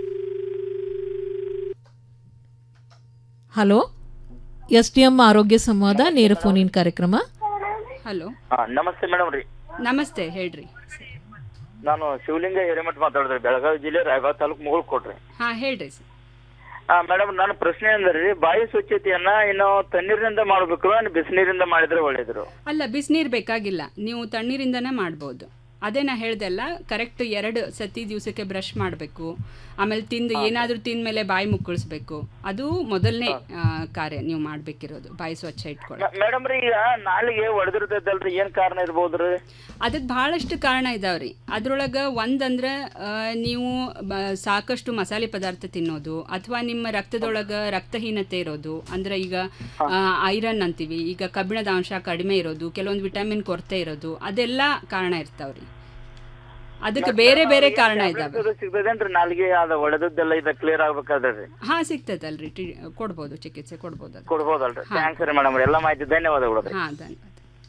hello S T M ಆರೋಗ್ಯ ಸಂವಾದ ನೇರ ಫೋನಿನ್ ಕಾರ್ಯಕ್ರಮ ಹಲೋ ನಮಸ್ತೆ ಮೇಡಮ್ ರೀ ನಮಸ್ತೆ ಹೇಳ್ರಿ ನಾನು ಶಿವಲಿಂಗ ಹಿರೇಮಠ ಮಾತಾಡಿದ್ರಿ ಬೆಳಗಾವಿ ಜಿಲ್ಲೆ ರಾಯಬಾಗ್ ತಾಲೂಕು ಮುಗುಳ್ ಕೊಟ್ರಿ ಹಾಂ ಹೇಳ್ರಿ ಸರ್ ಮೇಡಮ್ ನನ್ನ ಪ್ರಶ್ನೆ ಅಂದ್ರೆ ಬಾಯಿ ಸ್ವಚ್ಛತೆಯನ್ನ ಇನ್ನು ತಣ್ಣೀರಿನಿಂದ ಮಾಡಬೇಕು ಬಿಸಿನೀರಿಂದ ಮಾಡಿದ್ರೆ ಒಳ್ಳೇದ್ರು ಅಲ್ಲ ಬಿಸಿನೀರು ಬೇಕಾಗಿಲ್ಲ ನೀವು ತಣ್ಣೀರಿಂದನೇ ಮಾಡ್ಬೋದು ಅದೇ ನಾ ಹೇಳ್ದೆಲ್ಲ ಕರೆಕ್ಟ್ ಎರಡು ಸತಿ ದಿವಸಕ್ಕೆ ಬ್ರಷ್ ಮಾಡಬೇಕು ಆಮೇಲೆ ತಿಂದು ಏನಾದರೂ ತಿಂದ ಮೇಲೆ ಬಾಯಿ ಮುಕ್ಕಳಿಸ್ಬೇಕು ಅದು ಮೊದಲನೇ ಕಾರ್ಯ ನೀವು ಮಾಡಬೇಕಿರೋದು ಬಾಯಿ ಸ್ವಚ್ಛ ಇಟ್ಕೊಳ್ಳಿ ಮೇಡಮ್ ರೀ ಈಗ ನಾಲಿಗೆ ಒಡೆದಿರ್ತೈತಲ್ರಿ ಏನ್ ಕಾರಣ ಇರ್ಬೋದ್ರಿ ಅದಕ್ಕೆ ಬಹಳಷ್ಟು ಕಾರಣ ಇದಾವ್ರಿ ಅದ್ರೊಳಗೆ ಒಂದಂದ್ರೆ ನೀವು ಸಾಕಷ್ಟು ಮಸಾಲೆ ಪದಾರ್ಥ ತಿನ್ನೋದು ಅಥವಾ ನಿಮ್ಮ ರಕ್ತದೊಳಗೆ ರಕ್ತಹೀನತೆ ಇರೋದು ಅಂದ್ರೆ ಈಗ ಐರನ್ ಅಂತೀವಿ ಈಗ ಕಬ್ಬಿಣದ ಅಂಶ ಕಡಿಮೆ ಇರೋದು ಕೆಲವೊಂದು ವಿಟಮಿನ್ ಕೊರತೆ ಇರೋದು ಅದೆಲ್ಲ ಕಾರಣ ಇರ್ತಾವ್ರಿ ಅದಕ್ಕೆ ಬೇರೆ ಬೇರೆ ಕಾರಣ ಇದಾವೆ ಸಿಗ್ತದೇನ್ರಿ ನಾಲಿಗೆ ಅದ ಒಡೆದದ್ದೆಲ್ಲ ಇದ ಕ್ಲಿಯರ್ ಆಗ್ಬೇಕಾದ್ರಿ ಹಾ ಸಿಗ್ತದಲ್ರಿ ಕೊಡ್ಬೋದು ಚಿಕಿತ್ಸೆ ಕೊಡ್ಬೋದು ಕೊಡ್ಬೋದಲ್ರಿ ಥ್ಯಾಂಕ್ಸ್ ರೀ ಮೇಡಮ್ ಎಲ್ಲ ಮಾಹಿತಿ ಧನ್ಯವಾದಗಳು ಹಾ ಧನ್ಯವಾದ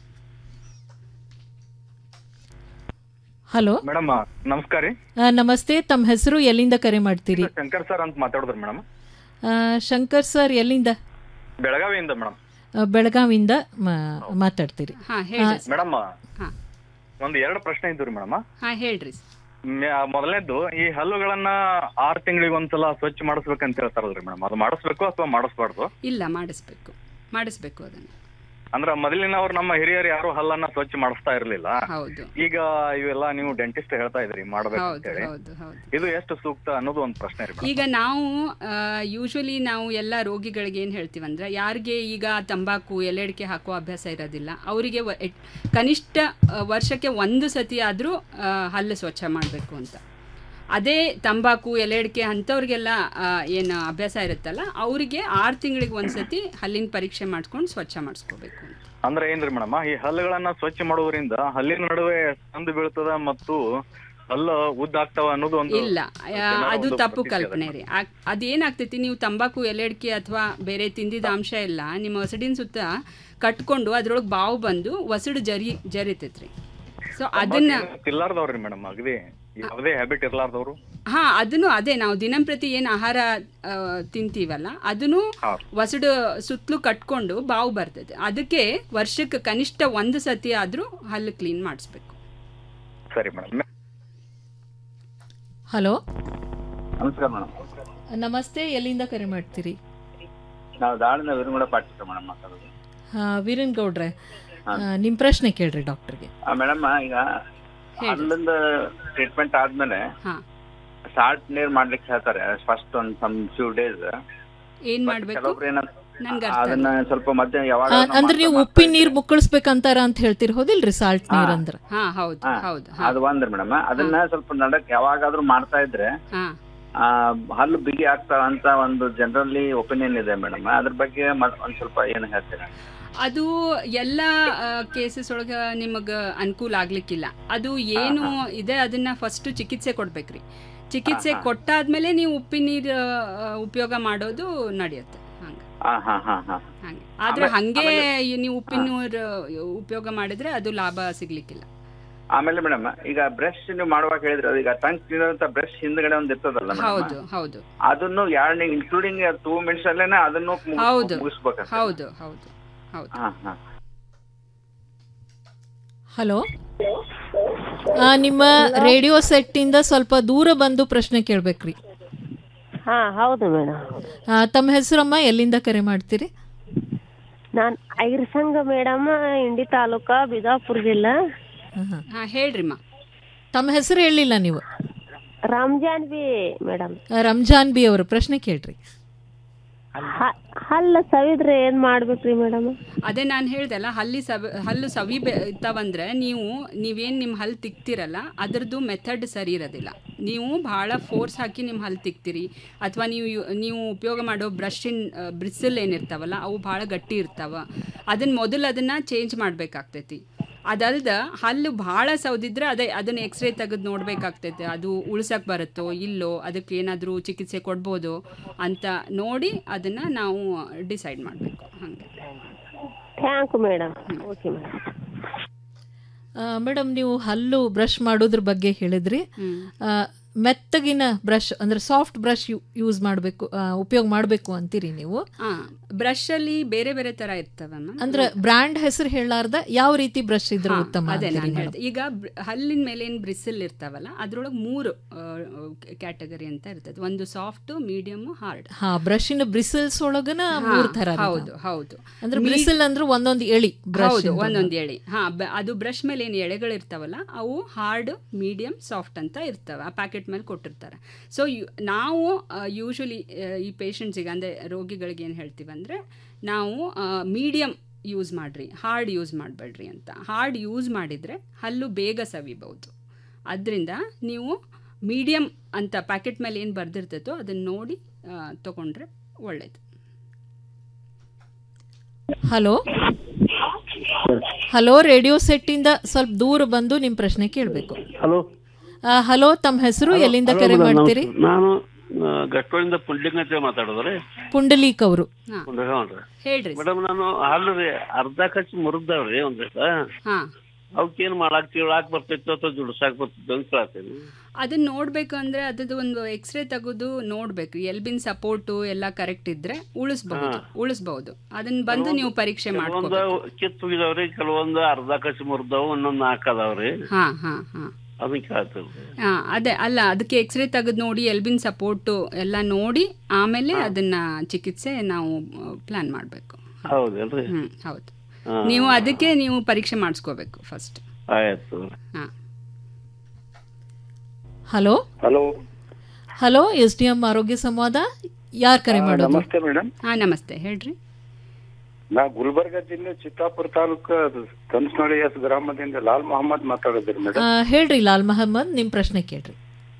ಹಲೋ ಮೇಡಮ್ ನಮಸ್ಕಾರ ರೀ ನಮಸ್ತೆ ತಮ್ಮ ಹೆಸರು ಎಲ್ಲಿಂದ ಕರೆ ಮಾಡ್ತೀರಿ ಶಂಕರ್ ಸರ್ ಅಂತ ಮಾತಾಡಿದ್ರಿ ಮೇಡಮ್ ಶಂಕರ್ ಸರ್ ಎಲ್ಲಿಂದ ಬೆಳಗಾವಿಯಿಂದ ಮೇಡಮ್ ಆ, ಬೆಳಗಾವಿಯಿಂದ ಮಾ- ಮಾತಾಡ್ತೀರಿ ಹಾ ಹೇಳ್ರಿ ಸರ್. ಮೇಡಮ್ ಹಾ. ಒಂದು ಎರಡು ಪ್ರಶ್ನೆ ಇದ್ವು ರೀ ಮೇಡಮ್ ಹಾ ಹೇಳ್ರಿ ಮೊದಲನೇದು ಈ ಹಲ್ಲುಗಳನ್ನ ಆರು ತಿಂಗಳಿಗೆ ಒಂದ್ಸಲ ಸ್ವಚ್ಛ ಮಾಡಿಸ್ಬೇಕಂತ ಹೇಳ್ತಾರಲ್ರಿ ಮೇಡಮ್ ಅದು ಮಾಡಿಸ್ಬೇಕು ಅಥವಾ ಮಾಡಿಸ್ಬಾರ್ದು ಇಲ್ಲ ಮಾಡಿಸ್ಬೇಕು ಮಾಡಿಸ್ಬೇಕು ಅದನ್ನು ಅಂದ್ರ ಮೊದಲಿನವ್ರು ನಮ್ಮ ಹಿರಿಯರು ಯಾರು ಹಲ್ಲನ್ನ ಸ್ವಚ್ಛ ಮಾಡಿಸ್ತಾ ಇರ್ಲಿಲ್ಲ ಹೌದು ಈಗ ಇವೆಲ್ಲ ನೀವು ಡೆಂಟಿಸ್ಟ್ ಹೇಳ್ತಾ ಇದ್ರಿ ಮಾಡ್ಬೇಕು ಹೌದು ಅಂತೇಳಿ ಹೌದು ಹೌದು ಇದು ಎಷ್ಟು ಸೂಕ್ತ ಅನ್ನೋದು ಒಂದು ಪ್ರಶ್ನೆ ರೀ ಮೇಡಮ್ ಈಗ ನಾವು ಯೂಶ್ವಲಿ ನಾವು ಎಲ್ಲ ರೋಗಿಗಳಿಗೆ ಏನು ಹೇಳ್ತೀವಂದ್ರೆ ಯಾರಿಗೆ ಈಗ ತಂಬಾಕು ಎಲೆಡಿಕೆ ಹಾಕೋ ಅಭ್ಯಾಸ ಇರೋದಿಲ್ಲ ಅವರಿಗೆ ಕನಿಷ್ಠ ಆ, ವರ್ಷಕ್ಕೆ ಒಂದು ಸತಿ ಆದರೂ ಹಲ್ಲು ಸ್ವಚ್ಛ ಮಾಡಬೇಕು ಅಂತ ಅದೇ ತಂಬಾಕು ಎಲೆಡಿಕೆ ಅಂಥವ್ರಿಗೆಲ್ಲ ಏನು ಅಭ್ಯಾಸ ಇರುತ್ತಲ್ಲ ಅವರಿಗೆ ಆರು ತಿಂಗಳಿಗೆ ಒಂದು ಸತಿ ಹಲ್ಲಿನ ಪರೀಕ್ಷೆ ಮಾಡಿಸ್ಕೊಂಡು ಸ್ವಚ್ಛ ಮಾಡಿಸ್ಕೋಬೇಕು ಅಂತ ಅಂದ್ರೆ ಏನ್ರಿ ಮೇಡಮ್ ಈ ಹಲ್ಲುಗಳನ್ನ ಸ್ವಚ್ಛ ಮಾಡೋದ್ರಿಂದ ಹಲ್ಲಿನ ನಡುವೆ ಸಂದು ಬೀಳ್ತದ ಮತ್ತು ಹಲ್ಲು ಉದ್ದಾಗ್ತಾವ ಅನ್ನೋದು ಒಂದು ಇಲ್ಲ ಆ, ಜನರ ಅದು ಒಂದು ತಪ್ಪು ಪ್ರತೀತಿ ಅದ. ಕಲ್ಪನೆ ರೀ ಆಕ್- ಅದೇನಾಗ್ತೈತಿ ನೀವು ತಂಬಾಕು ಎಲೆಡಿಕೆ ಅಥವಾ ಬೇರೆ ತಿಂದಿದ ಅಂಶ ಎಲ್ಲ ನಿಮ್ಮ ಒಸಡಿನ ಸುತ್ತ ಕಟ್ಕೊಂಡು ಅದ್ರೊಳಗೆ ಬಾವು ಬಂದು ಒಸಡು ಜರಿ ಜರಿತೈತ್ರಿ ಸೊ ಅದನ್ನ ತಿರ್ಲಾರ್ದವ್ರಿ ಮೇಡಮ್ ಅಗದಿ ಯಾವುದೇ ಹ್ಯಾಬಿಟ್ ಇರ್ಲಾರ್ದವ್ರು ಹಾ ಅದನ್ನು ಅದೇ ನಾವು ದಿನಂಪ್ರತಿ ಏನು ಆಹಾರ ಆ, ತಿಂತೀವಲ್ಲ ಅದನ್ನು ಒಸಡು ಸುತ್ತಲೂ ಕಟ್ಕೊಂಡು ಬಾವು ಬರ್ತದೆ ಅದಕ್ಕೆ ವರ್ಷಕ್ಕೆ ಕನಿಷ್ಠ ಒಂದು ಸತಿ ಆದರೂ ಹಲ್ಲು ಕ್ಲೀನ್ ಮಾಡಿಸ್ಬೇಕು ಸರಿ ಮೇಡಮ್ ಹಲೋ ನಮಸ್ಕಾರ ಮೇಡಮ್ ನಮಸ್ತೆ ಎಲ್ಲಿಂದ ಕರೆ ಮಾಡ್ತೀರಿ ನಾವು ದಾಳಿಂದ ವಿರುಂಗಡ ಪಾಟಿಕ ಮೇಡಮ್ ಮಾತಾಡೋದು ಹಾ, ವೀರನ್ ಗೌಡ್ರೆ ಆ, ನಿಮ್ ಪ್ರಶ್ನೆ ಕೇಳ್ರಿ ಡಾಕ್ಟರ್ಗೆ ಮೇಡಮ್ ಈಗ ಅಲ್ಲಿಂದ ಟ್ರೀಟ್ಮೆಂಟ್ ಆದ್ಮೇಲೆ ಸಾಲ್ಟ್ ನೀರ್ ಮಾಡ್ಲಿಕ್ಕೆ ಹೇಳ್ತಾರೆ ಫಸ್ಟ್ ಒಂದ್ ಸಮ್ ಫ್ಯೂ ಡೇಸ್ ಏನ್ ಮಾಡ್ಬೇಕು ಕೆಲವೊಬ್ರು ಏನಂತ ನನ್ಗೆ ಅರ್ಥ ಅದನ್ನ ಸ್ವಲ್ಪ ಮಧ್ಯ ಯಾವಾಗ ಆ, ಅಂದ್ರೆ ನೀವು ಉಪ್ಪಿನ ನೀರ್ ಮುಕ್ಕಳಿಸ್ಬೇಕಂತಾರ ಅಂತ ಹೇಳ್ತೀರಿ ಹೌದಿಲ್ರಿ ಸಾಲ್ಟ್ ನೀರ್ ಅಂದ್ರ ಹಾ ಹೌದು ಹಾ, ಹೌದು ಅದು ಒಂದ್ರಿ ಮೇಡಮ್ ಅದನ್ನ ಸ್ವಲ್ಪ ನಡಕ್ ಯಾವಾಗಾದ್ರೂ ಮಾಡ್ತಾ ಇದ್ರೆ ಹಾ ಆ, ಹಲ್ಲು ಬಿಗಿ ಆಗ್ತಾವ ಅಂತ ಒಂದು ಜನರಲಿ ಒಪಿನಿಯನ್ ಇದೆ ಮೇಡಮ್ ಅದ್ರ ಬಗ್ಗೆ ಮತ್ ಒಂದ್ ಸ್ವಲ್ಪ ಏನು ಹೇಳ್ತೀರಾ ಅದು ಎಲ್ಲ ಕೇಸಸ್ ಒಳಗೆ ನಿಮಗೆ ಅನುಕೂಲ ಆಗ್ಲಿಕ್ಕಿಲ್ಲ ಅದು ಏನು ಇದೆ ಅದನ್ನ ಫಸ್ಟ್ ಚಿಕಿತ್ಸೆ ಕೊಡ್ಬೇಕ್ರಿ ಚಿಕಿತ್ಸೆ ಕೊಟ್ಟಾದ್ಮೇಲೆ ನೀವು ಉಪ್ಪಿನ ನೀರು ಉಪಯೋಗ ಮಾಡೋದು ನಡೆಯುತ್ತೆ ಹಂಗೆ ಹಾ ಹಾ ಹಾ ಹಾ ಹಂಗೆ ಆದ್ರೆ ಆಮೇಲೆ- ಹಂಗೆ ಆಮೇಲೆ- ನೀವು ಉಪ್ಪಿನ ನೀರು ಉಪಯೋಗ ಮಾಡಿದ್ರೆ ಅದು ಲಾಭ ಸಿಗ್ಲಿಕ್ಕಿಲ್ಲ ಆಮೇಲೆ ಮೇಡಮ್ ಈಗ ಬ್ರಷ್ ನೀವು ಮಾಡುವಾಗ ಹೇಳಿದ್ರೆ ಅದು ಈಗ ಟಂಗ್ ತಿನ್ನೋಂತ ಬ್ರಷ್ ಹಿಂದ್ಗಡೆ ಒಂದ್ ಇರ್ತದಲ್ಲ ಮೇಡಮ್ ಹೌದು ಹೌದು ಅದನ್ನು ಎರಡನೇ ಇನ್ಕ್ಲೂಡಿಂಗ್ ಟೂ ಮಿನಿಟ್ಸ್ ಅಲ್ಲೇನೆ ಅದನ್ನು ಮುಗಿಸ್- ಹೌದು ಮುಗಿಸ್ಬೇಕಂತ ಹೌದು ಹೌದು ಹೌದು ಹಾ ಹಾ ಹಲೋ ಆ, ನಿಮ್ಮ ರೇಡಿಯೋ ಸೆಟ್ ಇಂದ ಸ್ವಲ್ಪ ದೂರ ಬಂದು ಪ್ರಶ್ನೆ ಕೇಳ್ಬೇಕ್ರಿ ಹಾ ಹೌದು ಮೇಡಮ್ ಆ, ತಮ್ಮ ಹೆಸರಮ್ಮ ಎಲ್ಲಿಂದ ಕರೆ ಮಾಡ್ತೀರಿ ನಾನ್ ಐರ್ಸಂಗ ಮೇಡಮ್ ಇಂಡಿ ತಾಲೂಕ ಬಿಜಾಪುರ ಜಿಲ್ಲಾ ಹಾ ಹೇಳ್ರಿಮ್ಮ ತಮ್ಮ ಹೆಸರು ಹೇಳಿಲ್ಲ ನೀವು ರಂಜಾನ್ ಬಿ ಮೇಡಮ್ ಆ, ರಂಜಾನ್ ಬಿ ಅವರು ಪ್ರಶ್ನೆ ಕೇಳ್ರಿ ಹಲ್ಲ ಸವಿದ್ರೆ ಏನ್ ಮಾಡ್ಬೇಕ್ರಿ ಮೇಡಮ್ ಅದೇ ನಾನು ಹೇಳ್ದಲ್ಲ ಹಲ್ಲಿ ಸವ ಹಲ್ಲು ಸವಿ ಇರ್ತಾವಂದ್ರೆ ನೀವು ನೀವೇನು ನಿಮ್ಮ ಹಲ್ಲು ತಿಕ್ತಿರಲ್ಲ ಅದರದ್ದು ಮೆಥಡ್ ಸರಿ ಇರೋದಿಲ್ಲ ನೀವು ಭಾಳ ಫೋರ್ಸ್ ಹಾಕಿ ನಿಮ್ಮ ಹಲ್ಲು ತಿಕ್ತೀರಿ ಅಥವಾ ನೀವು ಯು- ನೀವು ಉಪಯೋಗ ಮಾಡೋ ಬ್ರಷಿನ ಬ್ರಿಸಲ್ ಏನಿರ್ತಾವಲ್ಲ ಅವು ಭಾಳ ಗಟ್ಟಿ ಇರ್ತಾವ ಅದನ್ನು ಮೊದಲು ಅದನ್ನು ಚೇಂಜ್ ಮಾಡಬೇಕಾಗ್ತೈತಿ ಅದಲ್ದ ಹಲ್ಲು ಭಾಳ ಸೌದಿದ್ರೆ ಅದೇ ಅದನ್ನ ಎಕ್ಸ್ರೇ ತೆಗೆದು ನೋಡ್ಬೇಕಾಗ್ತೈತೆ ಅದು ಉಳ್ಸಕ್ಕೆ ಬರುತ್ತೋ ಇಲ್ಲೋ ಅದಕ್ಕೆ ಏನಾದರೂ ಚಿಕಿತ್ಸೆ ಕೊಡ್ಬೋದು ಅಂತ ನೋಡಿ ಅದನ್ನು ನಾವು ಡಿಸೈಡ್ ಮಾಡಬೇಕು ಹಾಗೆ thank madam okay madam madam ನೀವು ಹಲ್ಲು ಬ್ರಷ್ ಮಾಡೋದ್ರ ಬಗ್ಗೆ ಹೇಳಿದ್ರಿ ಆ, ಮೆತ್ತಗಿನ ಬ್ರಷ್ ಅಂದ್ರೆ ಸಾಫ್ಟ್ ಬ್ರಷ್ ಯೂಸ್ ಮಾಡಬೇಕು ಉಪಯೋಗ ಮಾಡಬೇಕು ಅಂತೀರಿ ನೀವು ಬ್ರಷಲ್ಲಿ ಬೇರೆ ಬೇರೆ ಥರ ಇರ್ತವಮ್ಮ ಅಂದ್ರೆ ಬ್ರ್ಯಾಂಡ್ ಹೆಸರು ಹೇಳಾರ್ದ ಯಾವ ರೀತಿ ಬ್ರಷ್ ಇದ್ರೆ ಉತ್ತಮ ಅದೇ ಅಂತೀರಿ ನಾನು madam? ಹೇಳ್ದೆ ಈಗ ಬ್ರ- ಹಲ್ಲಿನ ಮೇಲೆ ಏನು ಬ್ರಿಸಲ್ ಇರ್ತಾವಲ್ಲ ಅದ್ರೊಳಗೆ ಮೂರು ಕ್ಯಾಟಗರಿ ಅಂತ ಇರ್ತದೆ ಒಂದು ಸಾಫ್ಟ್ ಮೀಡಿಯಮ್ ಹಾರ್ಡ್ ಹಾ ಬ್ರಷಿನ ಬ್ರಿಸಲ್ಸ್ ಒಳಗನ ಹಾ, ಮೂರ್ ತರ ಹೌದು ಹೌದು ಅಂದ್ರೆ ಮೀ- ಬ್ರಿಸಲ್ ಅಂದ್ರೆ ಒಂದೊಂದು ಎಳಿ ಬ್ರಷ್ ಹೌದು ಒಂದೊಂದು ಎಳೆ ಹಾ ಬ- ಅದು ಬ್ರಷ್ ಮೇಲೆ ಏನು ಎಳೆಗಳು ಇರ್ತಾವಲ್ಲ ಅವು ಹಾರ್ಡ್ ಮೀಡಿಯಂ ಸಾಫ್ಟ್ ಅಂತ ಇರ್ತವೆ ಆ ಪ್ಯಾಕೆಟ್ ಮೇಲೆ ಕೊಟ್ಟಿರ್ತಾರೆ ಸೊ ನಾವು ಯೂಶಲಿ ಈ ಪೇಷಂಟ್ಸಿಗೆ ಅಂದರೆ ರೋಗಿಗಳಿಗೆ ಏನು ಹೇಳ್ತೀವಿ ಅಂದರೆ ನಾವು ಮೀಡಿಯಮ್ ಯೂಸ್ ಮಾಡಿರಿ ಹಾರ್ಡ್ ಯೂಸ್ ಮಾಡಬೇಡ್ರಿ ಅಂತ ಹಾರ್ಡ್ ಯೂಸ್ ಮಾಡಿದರೆ ಹಲ್ಲು ಬೇಗ ಸವಿಬಹುದು ಅದರಿಂದ ನೀವು ಮೀಡಿಯಮ್ ಅಂತ ಪ್ಯಾಕೆಟ್ ಮೇಲೆ ಏನು ಬರೆದಿರ್ತೈತೋ ಅದನ್ನು ನೋಡಿ ತೊಗೊಂಡ್ರೆ ಒಳ್ಳೆಯದು ಹಲೋ ಹಲೋ ರೇಡಿಯೋ ಸೆಟ್ ಇಂದ ಸ್ವಲ್ಪ ದೂರ ಬಂದು ನಿಮ್ ಪ್ರಶ್ನೆ ಕೇಳಬೇಕು ಹಲೋ ಹಲೋ ತಮ್ಮ ಹೆಸರು ಎಲ್ಲಿಂದ ಕರೆ ಮಾಡ್ತೀರಿ ನಾನು ಆ, ಗಟ್ಟೋಳಿಂದ ಪುಂಡ್ಲಿಂಗ್ ಅಂತ ಮಾತಾಡೋದ್ರಿ ಪುಂಡಲೀಕ್ ಅವರು ಹೇಳ್ರಿ ಮೇಡಮ್ ನಾನು ಹಲ್ಲು ರೀ ಅರ್ಧ ಕಚ್ಚಿ ಮುರಿದವ್ರಿ ಒಂದ್ ದಿವಸ ಹಾ ಅವಕ್ಕೇನ್ ಮಾಡಾಕ್ ತಿಳಾಕ್ ಬರ್ತೈತೋ ಅಥವಾ ಜುಡ್ಸಾಕ್ ಬರ್ತೈತೋ ಅಂತ ಕೇಳತ್ತೇನೆ ಅದನ್ನ ನೋಡ್ಬೇಕು ಅಂದ್ರೆ ಅದ್ರದ್ದು ಒಂದು ಎಕ್ಸ್ರೇ ತೆಗೆದು ನೋಡ್ಬೇಕು ಎಲ್ಬಿನ್ ಸಪೋರ್ಟು ಎಲ್ಲ ಕರೆಕ್ಟ್ ಇದ್ರೆ ಉಳಿಸ್ಬಹುದು ಉಳಿಸ್ಬಹುದು ಅದನ್ನ ಬಂದು ನೀವು ಪರೀಕ್ಷೆ ಕೆಲವೊಂದು ಮಾಡ್ಕೋಬೇಕು ಕಿತ್ತು ಹೋಗಿದಾವ್ರಿ ಕೆಲವೊಂದು ಅರ್ಧ ಕಸಿ ಮುರ್ದಾವು ಒಂದೊಂದು ನಾಲ್ಕು ಅದಾವ್ರಿ ಹಾ ಹಾ ಹಾ ಅದನ್ನ ಕೇಳ್ತೇವೆ ಹಾ ಅದೇ ಅಲ್ಲ ಅದಕ್ಕೆ ಎಕ್ಸ್ರೇ ತೆಗೆದು ನೋಡಿ ಎಲ್ಬಿನ್ ಸಪೋರ್ಟು ಎಲ್ಲ ನೋಡಿ ಆಮೇಲೆ ಅದನ್ನ ಚಿಕಿತ್ಸೆ ನಾವು ಪ್ಲಾನ್ ಮಾಡಬೇಕು ಹೌದೇನ್ರಿ ಹ್ಮ್ ಹೌದು ಹಾ. ನೀವು ಅದಕ್ಕೆ ನೀವು ಪರೀಕ್ಷೆ ಮಾಡಿಸ್ಕೋಬೇಕು ಫಸ್ಟ್ ಆಯ್ತು ಹಾ hello hello hello S D M ಆರೋಗ್ಯ ಸಂವಾದ ಯಾರು ಕರೆ ಮಾಡೋದು ನಮಸ್ತೆ ಮೇಡಮ್ ಹಾ ನಮಸ್ತೆ ಹೇಳ್ರಿ ನಾ ಗುಲ್ಬರ್ಗ ಜಿಲ್ಲೆ ಚಿತ್ತಾಪುರ ತಾಲೂಕು ತನ್ಸ್ನೋಳಿ ಎಸ್ ಗ್ರಾಮದಿಂದ ಲಾಲ್ ಮೊಹಮ್ಮದ್ ಮಾತಾಡಿದ್ರಿ ಆ, ಮೇಡಮ್ ಹೇಳ್ರಿ ಲಾಲ್ ಮಹಮ್ಮದ್ ನಿಮ್ ಪ್ರಶ್ನೆ ಕೇಳ್ರಿ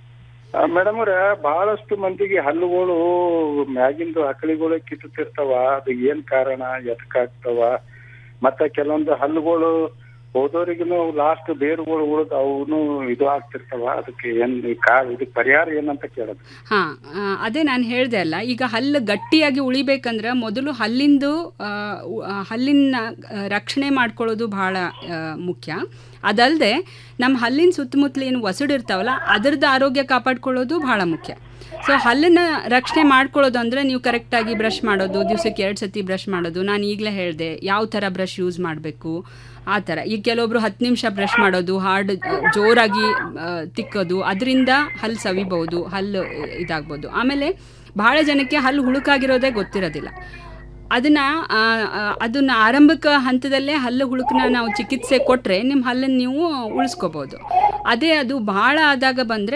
ಮೇಡಮ್ ಅವ್ರ ಬಹಳಷ್ಟು ಮಂದಿಗೆ ಹಲ್ಲುಗಳು ಮ್ಯಾಗಿಂದು ಹಕ್ಕಳಿಗಳು ಕಿತ್ತುತ್ತಿರ್ತಾವ ಅದು ಏನ್ ಕಾರಣ ಎದಕ್ಕಾಗ್ತಾವ ಮತ್ತ ಕೆಲವೊಂದು ಹಲ್ಲುಗಳು ಹೋದವರಿಗೂ ಲಾಸ್ಟ್ ಬೇರುಗಳು ಉಳಿದು ಅವನು ಇದು ಆಗ್ತಿರ್ತಾವ ಅದಕ್ಕೆ ಏನ್ ಈ ಕಾ ಇದಕ್ಕೆ ಪರಿಹಾರ ಏನಂತ ಕೇಳೋದು ಹಾ ಆ, ಅದೇ ನಾನು ಹೇಳ್ದೆ ಅಲ್ಲ ಈಗ ಹಲ್ಲು ಗಟ್ಟಿಯಾಗಿ ಉಳಿಬೇಕಂದ್ರೆ ಮೊದಲು ಹಲ್ಲಿಂದು ಆ, ಉ- ಆ, ಹಲ್ಲಿನ ಆ, ರಕ್ಷಣೆ ಮಾಡ್ಕೊಳ್ಳೋದು ಬಹಳ ಆ, ಮುಖ್ಯ ಅದಲ್ಲದೆ ನಮ್ಮ ಹಲ್ಲಿನ ಸುತ್ತಮುತ್ತಲು ಏನು ಒಸಡಿರ್ತಾವಲ್ಲ ಅದರದ್ದು ಆರೋಗ್ಯ ಕಾಪಾಡ್ಕೊಳ್ಳೋದು ಬಹಳ ಮುಖ್ಯ ಸೊ ಹಲ್ಲನ್ನ ರಕ್ಷಣೆ ಮಾಡ್ಕೊಳ್ಳೋದು ಅಂದರೆ ನೀವು ಕರೆಕ್ಟಾಗಿ ಬ್ರಷ್ ಮಾಡೋದು ದಿವಸಕ್ಕೆ ಎರಡು ಸತಿ ಬ್ರಷ್ ಮಾಡೋದು ನಾನು ಈಗಲೇ ಹೇಳಿದೆ ಯಾವ ಥರ ಬ್ರಷ್ ಯೂಸ್ ಮಾಡಬೇಕು ಆ ಥರ ಈಗ ಕೆಲವೊಬ್ರು ಹತ್ತು ನಿಮಿಷ ಬ್ರಷ್ ಮಾಡೋದು ಹಾರ್ಡ್ ಜೋರಾಗಿ ಆ, ತಿಕ್ಕೋದು ಅದರಿಂದ ಹಲ್ಲು ಸವಿಬಹುದು ಹಲ್ಲು ಇದಾಗ್ಬೋದು ಆಮೇಲೆ ಬಹಳ ಜನಕ್ಕೆ ಹಲ್ಲು ಹುಳುಕಾಗಿರೋದೇ ಗೊತ್ತಿರೋದಿಲ್ಲ ಅದನ್ನ ಆ, ಆ, ಅದನ್ನ ಆರಂಭಿಕ ಹಂತದಲ್ಲೇ ಹಲ್ಲು ಹುಳುಕನ್ನ ನಾವು ಚಿಕಿತ್ಸೆ ಕೊಟ್ಟರೆ ನಿಮ್ಮ ಹಲ್ಲನ್ನು ನೀವು ಉಳಿಸ್ಕೋಬೋದು ಅದೇ ಅದು ಭಾಳ ಆದಾಗ ಬಂದರೆ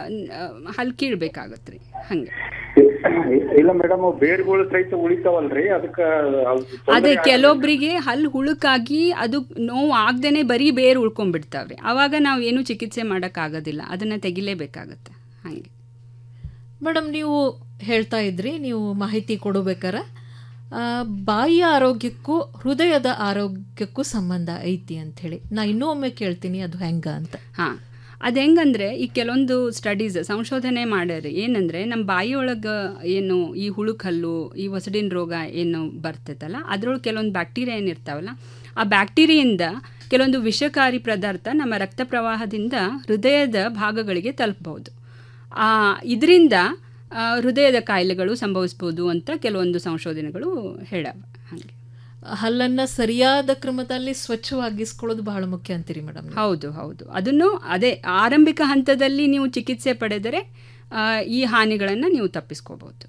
ಹಲ್ಲು ಕೀಳ್ಬೇಕಾಗತ್ತೆ ರೀ ಹಾಗೆ ಇಲ್ಲ ಮೇಡಮ್ ಬೇರುಗಳು ಸಹಿತ ಉಳಿತಾವಲ್ರಿ ಅದಕ್ಕ ಅವ್ ತೊಂದ್ರೆ ಅದೇ ಆಗಲ್ಲ. ಕೆಲವೊಬ್ಬರಿಗೆ ಹಲ್ಲು ಹುಳುಕಾಗಿ ಅದು ನೋವು ಆಗದೇನೆ ಬರೀ ಬೇರು ಉಳ್ಕೊಂಡ್ಬಿಡ್ತಾವ್ರಿ ಆವಾಗ ನಾವು ಏನು ಚಿಕಿತ್ಸೆ ಮಾಡೋಕ್ಕಾಗೋದಿಲ್ಲ ಅದನ್ನು ತೆಗಿಲೇಬೇಕಾಗತ್ತೆ ಹಾಗೆ ಮೇಡಮ್ ನೀವು ಹೇಳ್ತಾ ಇದ್ರಿ ನೀವು ಮಾಹಿತಿ ಕೊಡಬೇಕಾರ ಆ, ಬಾಯಿಯ ಆರೋಗ್ಯಕ್ಕೂ ಹೃದಯದ ಆರೋಗ್ಯಕ್ಕೂ ಸಂಬಂಧ ಐತಿ ಅಂತ ಹೇಳಿ ನಾ ಇನ್ನೂ ಒಮ್ಮೆ ಕೇಳ್ತೀನಿ ಅದು ಹೆಂಗ ಅಂತ ಹಾಂ ಅದು ಹೆಂಗಂದ್ರೆ ಈ ಕೆಲವೊಂದು ಸ್ಟಡೀಸ್ ಸಂಶೋಧನೆ ಮಾಡ್ಯಾರ ಏನಂದರೆ ನಮ್ಮ ಬಾಯಿಯೊಳಗೆ ಏನು ಈ ಹುಳುಕಲ್ಲು ಈ ಹೊಸಡಿನ ರೋಗ ಏನು ಬರ್ತೈತಲ್ಲ ಅದ್ರೊಳಗೆ ಕೆಲವೊಂದು ಬ್ಯಾಕ್ಟೀರಿಯಾ ಏನಿರ್ತಾವಲ್ಲ ಆ ಬ್ಯಾಕ್ಟೀರಿಯಿಂದ ಕೆಲವೊಂದು ವಿಷಕಾರಿ ಪದಾರ್ಥ ನಮ್ಮ ರಕ್ತ ಪ್ರವಾಹದಿಂದ ಹೃದಯದ ಭಾಗಗಳಿಗೆ ತಲುಪಬಹುದು ಇದರಿಂದ ಹೃದಯದ ಕಾಯಿಲೆಗಳು ಸಂಭವಿಸ್ಬೋದು ಅಂತ ಕೆಲವೊಂದು ಸಂಶೋಧನೆಗಳು ಹೇಳವ ಹಾಗೆ ಹಲ್ಲನ್ನ ಸರಿಯಾದ ಕ್ರಮದಲ್ಲಿ ಸ್ವಚ್ಛವಾಗಿಸ್ಕೊಳ್ಳೋದು ಬಹಳ ಮುಖ್ಯ ಅಂತೀರಿ ಮೇಡಮ್ ಹೌದು ಹೌದು ಅದನ್ನು ಅದೇ ಆರಂಭಿಕ ಹಂತದಲ್ಲಿ ನೀವು ಚಿಕಿತ್ಸೆ ಪಡೆದರೆ ಆ, ಈ ಹಾನಿಗಳನ್ನು ನೀವು ತಪ್ಪಿಸ್ಕೋಬಹುದು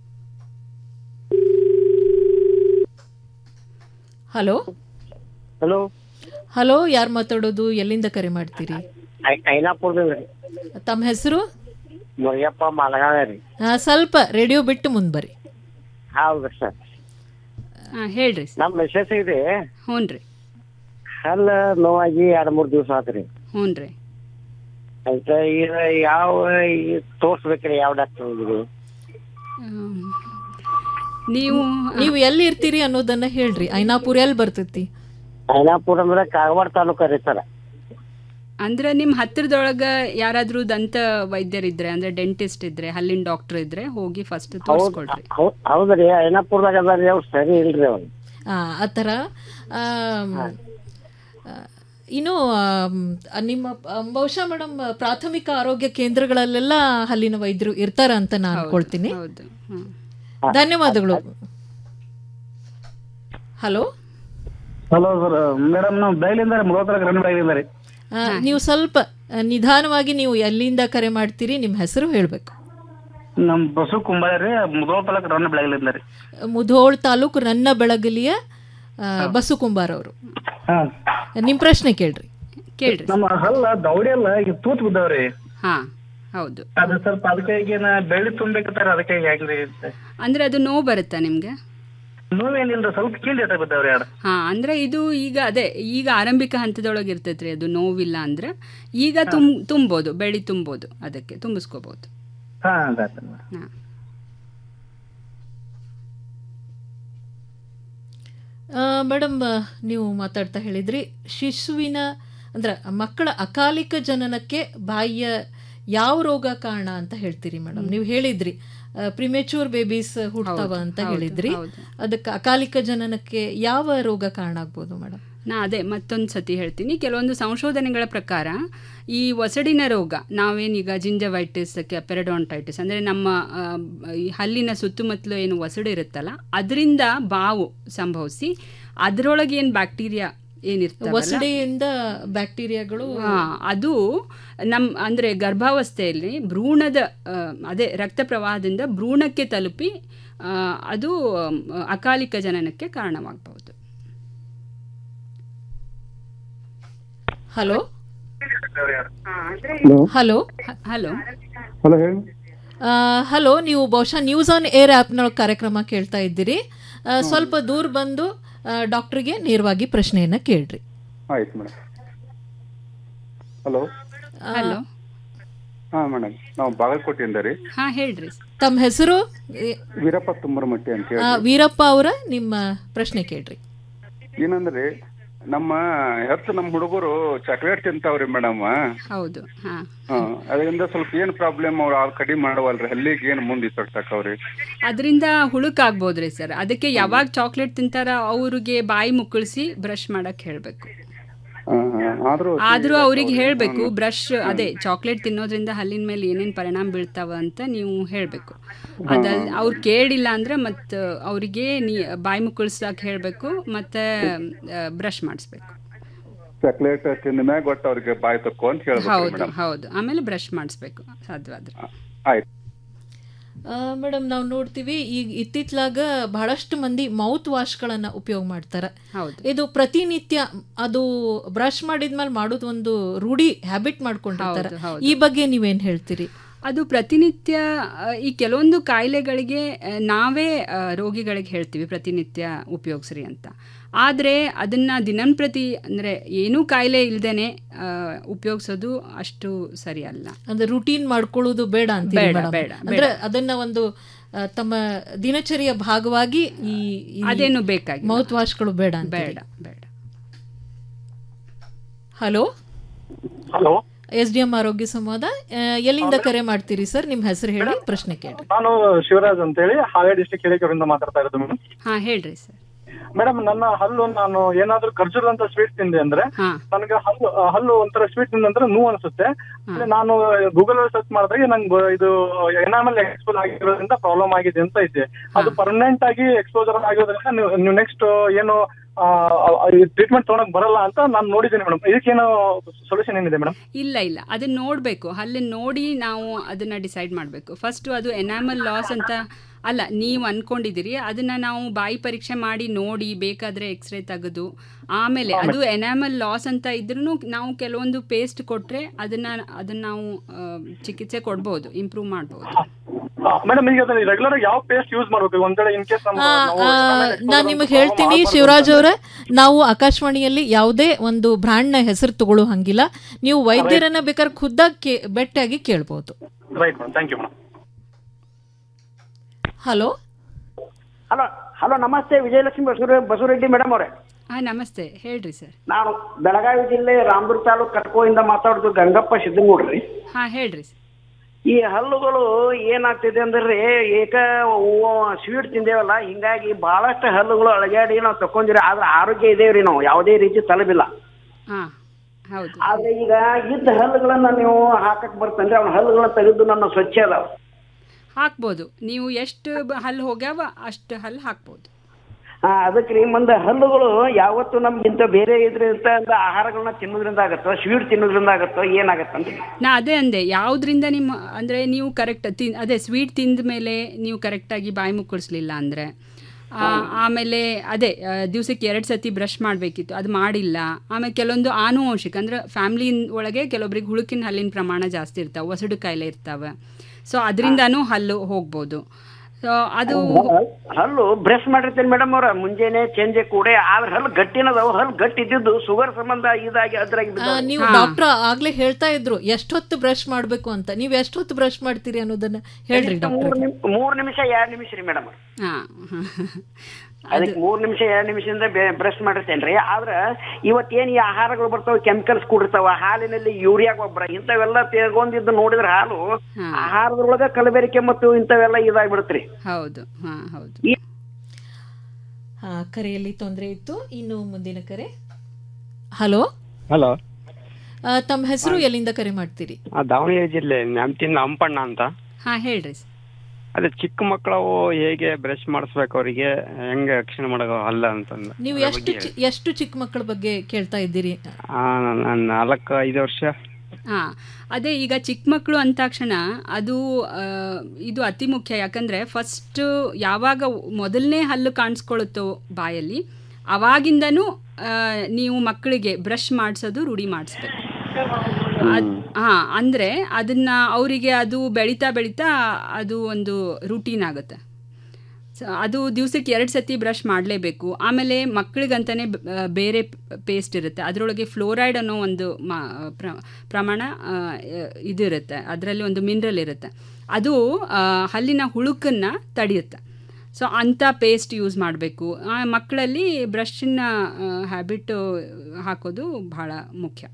ಹಲೋ ಹಲೋ ಹಲೋ ಯಾರು ಮಾತಾಡೋದು ಎಲ್ಲಿಂದ ಕರೆ ಮಾಡ್ತೀರಿ ಐನಾಪುರದಿಂದ ರೀ ತಮ್ಮ ಹೆಸರು ಮುರಿಯಪ್ಪ ಮಾಲಗಾವ ರೀ ಸ್ವಲ್ಪ ರೇಡಿಯೋ ಬಿಟ್ಟು ಮುಂದೆ ಬರ್ರಿ ಹೌದು ಸರ್ ಹೇಳ್ರಿ ನಮ್ಮ ಮೆಸೇಜ್ ಇದೆ ಹ್ಞೂ ರೀ ಹಲ್ಲ ನೋವಾಗಿ ಎರಡು ಮೂರು ದಿವಸ ಆತ್ರಿ ಹ್ಞೂ ರೀ ಆಯ್ತಾ ಈಗ ಯಾವ ತೋರ್ಸ್ಬೇಕ್ರಿ ಯಾವ ಡಾಕ್ಟರ್ ಹೋಗಿರಿ ನೀವು ನೀವು ಎಲ್ಲಿ ಇರ್ತೀರಿ ಅನ್ನೋದನ್ನ ಹೇಳ್ರಿ ಐನಾಪುರ ಎಲ್ಲಿ ಬರ್ತೈತಿ ಐನಾಪುರ ಅಂದ್ರೆ ಕಾಗವಾಡ ತಾಲೂಕು ರೀ ಸರ್ ಅಂದ್ರೆ ನಿಮ್ಮ ಹತ್ತಿರದೊಳಗೆ ಯಾರಾದರೂ ದಂತ ವೈದ್ಯರಿದ್ರೆ ಅಂದ್ರೆ ಡೆಂಟಿಸ್ಟ್ ಇದ್ರೆ ಹಲ್ಲಿನ ಡಾಕ್ಟರ್ ಇದ್ರೆ ಹೋಗಿ ಫಸ್ಟ್ ಹೌದ್ ತೋರಿಸ್ಕೊಳ್ರಿ ಹೌದ್- ಹೌದ್ರಿ ಐನಾಪುರದಾಗ ಅದಾರಿ ಅವ್ರು ಸರಿ ಇಲ್ರಿ ಅವ್ರು ಆ ಆ ಥರ ಆಮ್, ಆ, ಇನ್ನು ಆಮ್, ನಿಮ್ಮ ಆ, ಬಹುಶಃ ಮೇಡಮ್ ಪ್ರಾಥಮಿಕ ಆರೋಗ್ಯ ಕೇಂದ್ರಗಳಲ್ಲೆಲ್ಲ ಹಲ್ಲಿನ ವೈದ್ಯರು ಇರ್ತಾರ ಅಂತ ನಾನು ಅನ್ಕೊಳ್ತೀನಿ ಹೌದು ಹ್ಮ್. ಧನ್ಯವಾದಗಳು ಹಲೋ ಹಲೋ ಸರ್ ಮೇಡಮ್ ನಾವು ಬೈಲಿಂದ ಮುಗೋತ್ರ ರನ್ ಬೈಲಿಂದ ರೀ ಆ, ನೀವು ಸ್ವಲ್ಪ ಆ, ನಿಧಾನವಾಗಿ ನೀವು ಎಲ್ಲಿಂದ ಕರೆ ಮಾಡ್ತೀರಿ ನಿಮ್ಮ ಹೆಸರು ಹೇಳಬೇಕು ನಮ್ ಬಸು ಕುಂಬಾಳೆ ರೀ ಮುದೋಳ ತಾಲೂಕು ರನ್ ಬೆಳಗಿಲಿಂದ ರೀ ಮುಧೋಳ್ ತಾಲೂಕು ನನ್ನ ಬೆಳಗಲಿಯ ಆ, ಬಸು ಕುಂಬಾರ್ ಅವರು ಹಾ ನಿಮ್ಮ ಪ್ರಶ್ನೆ ಕೇಳ್ರಿ ಕೇಳ್ರಿ ನಮ್ಮ ಹಲ್ಲ ದೌಡಿ ಎಲ್ಲ ಈಗ ತೂತ್ ಬಿದ್ದಾವ್ರಿ ಹಾ ಹೌದು ಅದು ಸ್ವಲ್ಪ ಅದಕ್ಕೆ ಈಗೇನ ಬೆಳ್ಳಿ ತುಂಬೇಕತ್ತಾರ ಅದಕ್ಕೆ ಹೆಂಗ್ರಿ ಅಂದ್ರೆ ಅದು ನೋವು ಬರುತ್ತಾ ನಿಮ್ಗೆ ನೋವೇನಿಲ್ರಿ ಸ್ವಲ್ಪ ಕೀಲ್ ಡೇಟ ಬಿದ್ದಾವ್ರಿ ಎರಡು ಹಾ ಅಂದ್ರೆ ಇದು ಈಗ ಅದೇ ಈಗ ಆರಂಭಿಕ ಹಂತದೊಳಗೆ ಇರ್ತೈತ್ರಿ ಅದು ನೋವಿಲ್ಲ ಅಂದ್ರೆ ಈಗ ತುಂ ತುಂಬೋದು ಬೆಳಿ ತುಂಬೋದು ಅದಕ್ಕೆ ತುಂಬಿಸ್ಕೋಬಹುದು ಹಾ ಆಯ್ತು ಹಾ ಮೇಡಮ್ ನೀವು ಮಾತಾಡ್ತಾ ಹೇಳಿದ್ರಿ ಶಿಶುವಿನ ಅಂದ್ರೆ ಮಕ್ಕಳ ಅಕಾಲಿಕ ಜನನಕ್ಕೆ ಬಾಯಿಯ ಯಾವ ರೋಗ ಕಾರಣ ಅಂತ ಹೇಳ್ತೀರಿ ಮೇಡಮ್ ನೀವು ಹೇಳಿದ್ರಿ ಪ್ರಿಮೆಚೂರ್ ಬೇಬೀಸ್ ಹುಡ್ತಾವ ಹೌದು, ಅಂತ ಹೌದು, ಹೇಳಿದ್ರಿ ಹೌದು. ಅದಕ್ಕೆ ಅಕಾಲಿಕ ಜನನಕ್ಕೆ ಯಾವ ರೋಗ ಕಾರಣ ಆಗ್ಬೋದು ಮೇಡಮ್ ನಾ ಅದೇ ಮತ್ತೊಂದು ಸತಿ ಹೇಳ್ತೀನಿ ಕೆಲವೊಂದು ಸಂಶೋಧನೆಗಳ ಪ್ರಕಾರ ಈ ಒಸಡಿನ ರೋಗ ನಾವೇನೀಗ ಜಿಂಜವೈಟಿಸ್ ಪೆರಡಾಂಟೈಟಿಸ್ ಅಂದರೆ ನಮ್ಮ ಆ, ಈ ಹಲ್ಲಿನ ಸುತ್ತಮುತ್ತಲು ಏನು ಒಸಡು ಇರುತ್ತಲ್ಲ ಅದರಿಂದ ಬಾವು ಸಂಭವಿಸಿ ಅದರೊಳಗೆ ಏನು ಬ್ಯಾಕ್ಟೀರಿಯಾ ಏನಿರ್ತವೆ ಒಸಡೆಯಿಂದ ಬ್ಯಾಕ್ಟೀರಿಯಾಗಳು ಹಾ, ಅದು ನಮ್ಮ ಅಂದರೆ ಗರ್ಭಾವಸ್ಥೆಯಲ್ಲಿ ಭ್ರೂಣದ ಆ, ಅದೇ ರಕ್ತ ಪ್ರವಾಹದಿಂದ ಭ್ರೂಣಕ್ಕೆ ತಲುಪಿ ಆ, ಅದು ಮ್, ಅಕಾಲಿಕ ಜನನಕ್ಕೆ ಕಾರಣವಾಗಬಹುದು ಹಲೋ ಹಲೋ ಹಲೋ ಹಲೋ ಹೇಳಿ ಆ, ಹಲೋ ನೀವು ಬಹುಶಃ ನ್ಯೂಸ್ ಆನ್ ಏರ್ ಆ್ಯಪ್ನೊಳಗೆ ಕಾರ್ಯಕ್ರಮ ಕೇಳ್ತಾ ಇದ್ದೀರಿ ಆ, ಸ್ವಲ್ಪ ದೂರ ಬಂದು ಆ, ಡಾಕ್ಟ್ರಿಗೆ ನೇರವಾಗಿ ಪ್ರಶ್ನೆಯನ್ನು ಕೇಳ್ರಿ ಆಯ್ತು ಮೇಡಮ್ ಹಲೋ ಹಲೋ ಹಾ ಮೇಡಮ್ ನಾವು ಬಾಗಲಕೋಟೆಯಿಂದ ರೀ ಹಾ ಹೇಳ್ರಿ ತಮ್ಮ ಹೆಸರು ವೀರಪ್ಪ ತುಮ್ಮರಮಟ್ಟಿ ಅಂತ ಆ, ಹೇಳಿ ವೀರಪ್ಪ ಅವರ ನಿಮ್ಮ ಪ್ರಶ್ನೆ ಕೇಳ್ರಿ ಏನಂದ್ರೆ ನಮ್ಮ ಹೆತ್ತು ನಮ್ಮ ಹುಡುಗರು ಚಾಕ್ಲೇಟ್ ತಿಂತಾವ್ರಿ ಮೇಡಮ್ ಹೌದು ಹಾ ಅದರಿಂದ ಸ್ವಲ್ಪ ಏನ್ ಪ್ರಾಬ್ಲಮ್ ಅವ್ರು ಆ ಕಡಿಮೆ ಮಾಡವಲ್ರಿ ಹಲ್ಲಿಗೆ ಏನ್ ಮುಂದೆ ಇತ್ತಾಕವ್ರಿ ಅದರಿಂದ ಹುಳುಕಾಗ್ಬೋದ್ರಿ ಸರ್ ಅದಕ್ಕೆ ಯಾವಾಗ ಚಾಕ್ಲೇಟ್ ತಿಂತಾರ ಅವ್ರಿಗೆ ಬಾಯಿ ಮುಕ್ಕಳಿಸಿ ಬ್ರಷ್ ಮಾಡಕ್ ಹೇಳ್ಬೇಕು ಆದ್ರೂ ಆದ್ರೂ ಅವ್ರಿಗೆ ಹೇಳ್ಬೇಕು ಬ್ರಷ್ ಅದೇ ಚಾಕ್ಲೇಟ್ ತಿನ್ನೋದ್ರಿಂದ ಹಲ್ಲಿನ ಮೇಲೆ ಏನೇನ್ ಪರಿಣಾಮ ಬೀಳ್ತಾವ ಅಂತ ನೀವು ಹೇಳ್ಬೇಕು ಅದಲ್ ಅವ್ರು ಕೇಳಿಲ್ಲ ಅಂದ್ರೆ ಮತ್ ಅವರಿಗೆ ನೀ ಬಾಯಿ ಮುಕ್ಕಳಿಸಕ್ ಹೇಳ್ಬೇಕು ಮತ್ತೆ ಬ್ರಷ್ ಮಾಡಿಸ್ಬೇಕು ಚಾಕ್ಲೇಟ್ ತಿಂದ ಮ್ಯಾಗ ಒಟ್ಟು ಅವ್ರಿಗೆ ಬಾಯಿ ತಕ್ಕೋ ಅಂತ ಹೇಳ್ಬೇಕು ಹೌದು ಮೇಡಮ್ ಹೌದು ಆಮೇಲೆ ಬ್ರಷ್ ಮಾಡಿಸ್ಬೇಕು ಸಾಧ್ಯವಾದ್ರೆ ಆಯ್ತು ಮೇಡಮ್ ನಾವು ನೋಡ್ತೀವಿ ಈಗ ಇತ್ತಿತ್ಲಾಗ ಬಹಳಷ್ಟು ಮಂದಿ ಮೌತ್ ವಾಶ್ಗಳನ್ನು ಉಪಯೋಗ ಮಾಡ್ತಾರೆ ಹೌದು ಇದು ಪ್ರತಿನಿತ್ಯ ಅದು ಬ್ರಷ್ ಮಾಡಿದ್ಮೇಲೆ ಮಾಡೋದು ಒಂದು ರೂಢಿ ಹ್ಯಾಬಿಟ್ ಮಾಡ್ಕೊಂಡಿರ್ತಾರೆ ಹೌದು, ಹೌದು. ಈ ಬಗ್ಗೆ ನೀವೇನ್ ಹೇಳ್ತೀರಿ ಅದು ಪ್ರತಿನಿತ್ಯ ಆ, ಈ ಕೆಲವೊಂದು ಕಾಯಿಲೆಗಳಿಗೆ ಆ, ನಾವೇ ಆ, ರೋಗಿಗಳಿಗೆ ಹೇಳ್ತೀವಿ ಪ್ರತಿನಿತ್ಯ ಉಪಯೋಗಿಸ್ರಿ ಅಂತ ಆದರೆ ಅದನ್ನು ದಿನಂಪ್ರತಿ ಅಂದರೆ ಏನೂ ಕಾಯಿಲೆ ಇಲ್ದೇನೆ ಉಪಯೋಗಿಸೋದು ಅಷ್ಟು ಸರಿ ಅಲ್ಲ ಅಂದ್ರೆ ರೂಟೀನ್ ಮಾಡ್ಕೊಳ್ಳೋದು ಬೇಡ ಅಂತೀರಿ ಬೇಡ, madam? ಬೇಡ, ಅಂದ್ರೆ ಬೇಡ. ಅದನ್ನ ಒಂದು ಆ, ತಮ್ಮ ದಿನಚರಿಯ ಭಾಗವಾಗಿ ಈ ಈ ಅದೇನು ಬೇಕಾಗಿಲ್ಲ. ಮೌತ್ ವಾಶ್ಗಳು ಬೇಡ ಬೇಡ ಬೇಡ hello hello S D M ಆರೋಗ್ಯ ಸಂವಾದ ಆ, ಎಲ್ಲಿಂದ ಕರೆ ಮಾಡ್ತೀರಿ ಸರ್ ನಿಮ್ಮ ಹೆಸರು ಹೇಳಿ ಪ್ರಶ್ನೆ ಕೇಳಿ ನಾನು ಶಿವರಾಜ್ ಅಂತೇಳಿ ಹಾವೇರಿ ಡಿಸ್ಟಿಕ್ ಹಿರೇಕೆರೆಯಿಂದ ಮಾತಾಡ್ತಾ ಇರೋದು ಮೇಡಮ್ ಹಾ ಹೇಳ್ರಿ ಸರ್ ಮೇಡಮ್ ನನ್ನ ಹಲ್ಲು ನಾನು ಏನಾದ್ರೂ ಖರ್ಜೂರ ಅಂತ ಸ್ವೀಟ್ ತಿಂದೆ ಅಂದ್ರೆ ನನಗೆ ಹಲ್ಲು ಆ, ಹಲ್ಲು ಒಂಥರ ಸ್ವೀಟ್ ತಿಂದ ನಂತರ ನೋವು ಅನ್ಸುತ್ತೆ ಆದ್ರೆ ನಾನು ಗೂಗಲ್ ಅಲ್ಲಿ ಸರ್ಚ್ ಮಾಡಿದಾಗ ನಂಗೆ ಇದು ಎನಾಮಲ್ ಎಕ್ಸ್ಪೋಸ್ ಆಗಿರೋದ್ರಿಂದ ಪ್ರಾಬ್ಲಮ್ ಆಗಿದೆ ಅಂತ ಇದೆ ಅದು ಪರ್ಮನೆಂಟ್ ಆಗಿ ಎಕ್ಸ್ಪೋಜರ್ ಆಗಿರೋದ್ರಿಂದ ನೀವು ನೀವು ನೆಕ್ಸ್ಟ್ ಏನು ಟ್ರೀಟ್ಮೆಂಟ್ ತೊಗೊಳಕ್ ಬರಲ್ಲ ಅಂತ ನಾನು ನೋಡಿದ್ದೀನಿ ಮೇಡಮ್ ಇದಕ್ಕೇನು ಸೊಲ್ಯೂಷನ್ ಏನಿದೆ ಮೇಡಮ್ ಇಲ್ಲ ಇಲ್ಲ ಅದನ್ನ ನೋಡಬೇಕು ಅಲ್ಲಿ ನೋಡಿ ನಾವು ಅದನ್ನ ಡಿಸೈಡ್ ಮಾಡಬೇಕು ಫಸ್ಟ್ ಅದು ಎನಾಮಲ್ ಲಾಸ್ ಅಂತ ಅಲ್ಲ ನೀವು ಅನ್ಕೊಂಡಿದ್ದೀರಿ ಅದನ್ನ ನಾವು ಬಾಯಿ ಪರೀಕ್ಷೆ ಮಾಡಿ ನೋಡಿ ಬೇಕಾದ್ರೆ ಎಕ್ಸ್ರೇ ತೆಗೆದು ಆಮೇಲೆ ಅದು ಎನಾಮಲ್ ಲಾಸ್ ಅಂತ ಇದ್ರೂ ನಾವು ಕೆಲವೊಂದು ಪೇಸ್ಟ್ ಕೊಟ್ರೆ ಅದನ್ನ ಅದನ್ನ ನಾವು ಆ, ಚಿಕಿತ್ಸೆ ಕೊಡ್ಬೋದು ಇಂಪ್ರೂವ್ ಮಾಡ್ಬೋದು ಮೇಡಮ್ ಈಗ ಅದನ್ನ ರೆಗ್ಯುಲರ್ ಯಾವ ಪೇಸ್ಟ್ ಯೂಸ್ ಮಾಡ್ಬೇಕು ಒಂದ್ ವೇಳೆ ಇನ್ ಕೇಸ್ ನಾನು ನಿಮಗೆ ಹೇಳ್ತೀನಿ ಶಿವರಾಜ್ ಅವರೇ ನಾವು ಆಕಾಶವಾಣಿಯಲ್ಲಿ ಯಾವುದೇ ಒಂದು ಬ್ರ್ಯಾಂಡ್ನ ಹೆಸರು ತಗೊಳ್ಳೋ ಹಂಗಿಲ್ಲ ನೀವು ವೈದ್ಯರನ್ನ ಬೇಕಾದ್ರೆ ಖುದ್ದಾಗಿ ಕೇ ಬೆಟ್ಟಾಗಿ ಕೇಳ್ಬೋದು right madam thank you madam hello hello hello ನಮಸ್ತೆ ವಿಜಯಲಕ್ಷ್ಮಿ ಬಸವರ ಬಸವರೆಡ್ಡಿ ಮೇಡಮ್ ಅವರೇ ಹಾ ನಮಸ್ತೆ ಹೇಳ್ರಿ ಸರ್ ನಾನು ಬೆಳಗಾವಿ ಜಿಲ್ಲೆ ರಾಮದುರ್ಗ ತಾಲೂಕು ಕಟ್ಕೋಯಿಂದ ಮಾತಾಡೋದು ಗಂಗಪ್ಪ ಸಿದ್ದನಗೌಡ್ರಿ ಹಾ ಹೇಳ್ರಿ ಸರ್ ಈ ಹಲ್ಲುಗಳು ಏನಾಗ್ತಿದೆ ಅಂದ್ರೆ ಏಕ ಸ್ವೀಟ್ ತಿಂದೇವಲ್ಲ ಹಿಂಗಾಗಿ ಬಹಳಷ್ಟು ಹಲ್ಲುಗಳು ಅಳಗ್ಯಾಡಿ ನಾವು ತಕೊಂಡಿರಿ ಆದ್ರೆ ಆರೋಗ್ಯ ಇದೇವ್ರಿ ನಾವು ಯಾವುದೇ ರೀತಿ ತಲಬಿಲ್ಲ ಹಾ ಹೌದು ಆದ್ರೆ ಈಗ ಇದ್ದ ಹಲ್ಲುಗಳನ್ನ ನೀವು ಹಾಕಕ್ ಬರ್ತಂದ್ರೆ ಅವ್ನ ಹಲ್ಲುಗಳನ್ನ ತೆಗೆದು ನನ್ನ ಸ್ವಚ್ಛ ಅದಾವ ಹಾಕ್ಬೋದು ನೀವು ಎಷ್ಟು ಬ- ಹಲ್ಲು ಹೋಗ್ಯಾವ ಅಷ್ಟು ಹಲ್ಲು ಹಾಕ್ಬೋದು ಆ, ಅದಕ್ಕೆ ರೀ ಮುಂದೆ ಹಲ್ಲುಗಳು ಯಾವತ್ತು ನಮ್ಗಿಂತ ಬೇರೆ ಇದ್ರಿಂದ ಆಹಾರಗಳನ್ನ ತಿನ್ನೋದ್ರಿಂದ ಆಗತ್ತೋ ಸ್ವೀಟ್ ತಿನ್ನೋದ್ರಿಂದ ಆಗತ್ತೋ ಏನಾಗತ್ತಂತ ನಾ ಅದೇ ಅಂದೆ ಯಾವುದರಿಂದ ನಿಮ್ಮ ಅಂದರೆ ನೀವು ಕರೆಕ್ಟ್ ತಿನ್ ಅದೇ ಸ್ವೀಟ್ ತಿಂದ ಮೇಲೆ ನೀವು ಕರೆಕ್ಟಾಗಿ ಬಾಯಿ ಮುಕ್ಕಳಿಸ್ಲಿಲ್ಲ ಅಂದರೆ ಆಮೇಲೆ ಅದೇ ಆ, ದಿವ್ಸಕ್ಕೆ ಎರಡು ಸತಿ ಬ್ರಷ್ ಮಾಡಬೇಕಿತ್ತು ಅದು ಮಾಡಿಲ್ಲ ಆಮೇಲೆ ಕೆಲವೊಂದು ಆನುವಂಶಿಕ ಅಂದ್ರೆ ಫ್ಯಾಮ್ಲಿ ಒಳಗೆ ಕೆಲವೊಬ್ರಿಗೆ ಹುಳುಕಿನ ಹಲ್ಲಿನ ಪ್ರಮಾಣ ಜಾಸ್ತಿ ಇರ್ತಾವೆ ಒಸಡು ಕಾಯಿಲೆ ಇರ್ತಾವೆ ಸೊ ಅದರಿಂದನೂ ಹಲ್ಲು ಹೋಗ್ಬೋದು ಸೊ ಅದು ಹಲ್ಲು ಬ್ರಷ್ ಮಾಡಿರ್ತೀನಿ ಮೇಡಮ್ ಅವ್ರ ಮುಂಜಾನೆ ಚೇಂಜೆ ಕೂಡ ಆದ್ರೆ ಹಲ್ಲು ಗಟ್ಟಿನದಾವ ಹಲ್ಲು ಗಟ್ಟಿ ಇದ್ದಿದ್ದು ಶುಗರ್ ಸಂಬಂಧ ಇದಾಗಿ ಅದ್ರಾಗಿ ಆ, ಬಿದ್ದಾವ. ನೀವು ಡಾಕ್ಟರ್ ಆಗ್ಲೇ ಹೇಳ್ತಾ ಇದ್ರು ಎಷ್ಟೊತ್ತು ಬ್ರಷ್ ಮಾಡ್ಬೇಕು ಅಂತ ನೀವು ಎಷ್ಟೊತ್ತು ಬ್ರಷ್ ಮಾಡ್ತೀರಿ ಅನ್ನೋದನ್ನ ಹೇಳ್ರಿ ಮೂರ್ ಡಾಕ್ಟರ್ ನಿಮ್- ಮೂರ್ ನಿಮಿಷ ಎರಡ್ ನಿಮಿಷ ರೀ ಮೇಡಮ್ ಹಾಂ ಅದಕ್ಕೆ ಮೂರ್ ನಿಮಿಷ ಎರಡ್ ನಿಮಿಷದಿಂದ ಬ್ರಷ್ ಮಾಡಿರ್ತೇನ್ರಿ ಆದ್ರ ಇವತ್ತೇನ್ ಈ ಆಹಾರಗಳು ಬರ್ತಾವ ಕೆಮಿಕಲ್ಸ್ ಕೂಡಿರ್ತಾವ ಹಾಲಿನಲ್ಲಿ ಯೂರಿಯಾ ಗೊಬ್ಬರ ಇಂಥವೆಲ್ಲ ತಗೊಂಡಿದ್ದು ನೋಡಿದ್ರೆ ಹಾಲು ಆಹಾರದೊಳಗ ಕಲಬೆರಿಕೆ ಮತ್ತು ಇಂಥವೆಲ್ಲ ಇದಾಗ್ಬಿಡತ್ರಿ ಹೌದು ಹಾಂ ಹೌದು ಆ, ಕರೆಯಲ್ಲಿ ತೊಂದರೆ ಇತ್ತು ಇನ್ನು ಮುಂದಿನ ಕರೆ ಹಲೋ ಹಲೋ ಆ, ತಮ್ಮ ಹೆಸರು ಎಲ್ಲಿಂದ ಕರೆ ಮಾಡ್ತೀರಿ ದಾವಣಗೆರೆ ಜಿಲ್ಲೆ ನ್ಯಾಮ್ತಿನ ಹಂಪಣ್ಣ ಅಂತ ಹಾ ಹೇಳ್ರಿ ಅದೇ ಚಿಕ್ಕ ಮಕ್ಕಳು ಹೇಗೆ ಬ್ರಷ್ ಮಾಡಿಸ್ಬೇಕು ಅವರಿಗೆ ಹೆಂಗೆ ರಕ್ಷಣೆ ಮಾಡೋ ಅಲ್ಲ ಅಂತಂದು ನೀವು ಅದ್ರ ಎಷ್ಟು ಬಗ್ಗೆ ಚಿ- ಎಷ್ಟು ಚಿಕ್ಕ ಮಕ್ಕಳ ಬಗ್ಗೆ ಕೇಳ್ತಾ ಇದ್ದೀರಿ ಆ, ನಾನು ನಾಲ್ಕು ಐದು ವರ್ಷ ಹಾ ಅದೇ ಈಗ ಚಿಕ್ಕ ಮಕ್ಕಳು ಅಂತಾಕ್ಷಣ ಅದು ಆ, ಇದು ಅತಿ ಮುಖ್ಯ ಯಾಕಂದ್ರೆ ಫಸ್ಟ್ ಯಾವಾಗ ಮೊದಲನೇ ಹಲ್ಲು ಕಾಣಿಸ್ಕೊಳ್ಳುತ್ತೋ ಬಾಯಲ್ಲಿ ಅವಾಗಿಂದನೂ ಆ, ನೀವು ಮಕ್ಕಳಿಗೆ ಬ್ರಷ್ ಮಾಡಿಸೋದು ರೂಢಿ ಮಾಡಿಸ್ಬೇಕು ಹಾಂ ಅಂದರೆ ಅದನ್ನ ಅವರಿಗೆ ಅದು ಬೆಳೀತಾ ಬೆಳೀತಾ ಅದು ಒಂದು ರೂಟೀನ್ ಆಗುತ್ತೆ ಸೊ ಅದು ದಿವಸಕ್ಕೆ ಎರಡು ಸತಿ ಬ್ರಷ್ ಮಾಡಲೇಬೇಕು ಆಮೇಲೆ ಮಕ್ಕಳಿಗಂತಲೇ ಬೇರೆ ಪೇಸ್ಟ್ ಇರುತ್ತೆ ಅದರೊಳಗೆ ಫ್ಲೋರೈಡ್ ಅನ್ನೋ ಒಂದು ಮಾ ಪ್ರ- ಪ್ರಮಾಣ ಆ, ಇದಿರುತ್ತೆ ಅದರಲ್ಲಿ ಒಂದು ಮಿನರಲ್ ಇರುತ್ತೆ ಅದು ಆ, ಹಲ್ಲಿನ ಹುಳುಕನ್ನು ತಡೆಯುತ್ತೆ ಸೊ ಅಂಥ ಪೇಸ್ಟ್ ಯೂಸ್ ಮಾಡಬೇಕು ಮಕ್ಕಳಲ್ಲಿ ಬ್ರಷಿನ ಹ್ಯಾಬಿಟ್ ಹಾಕೋದು ಭಾಳ ಮುಖ್ಯ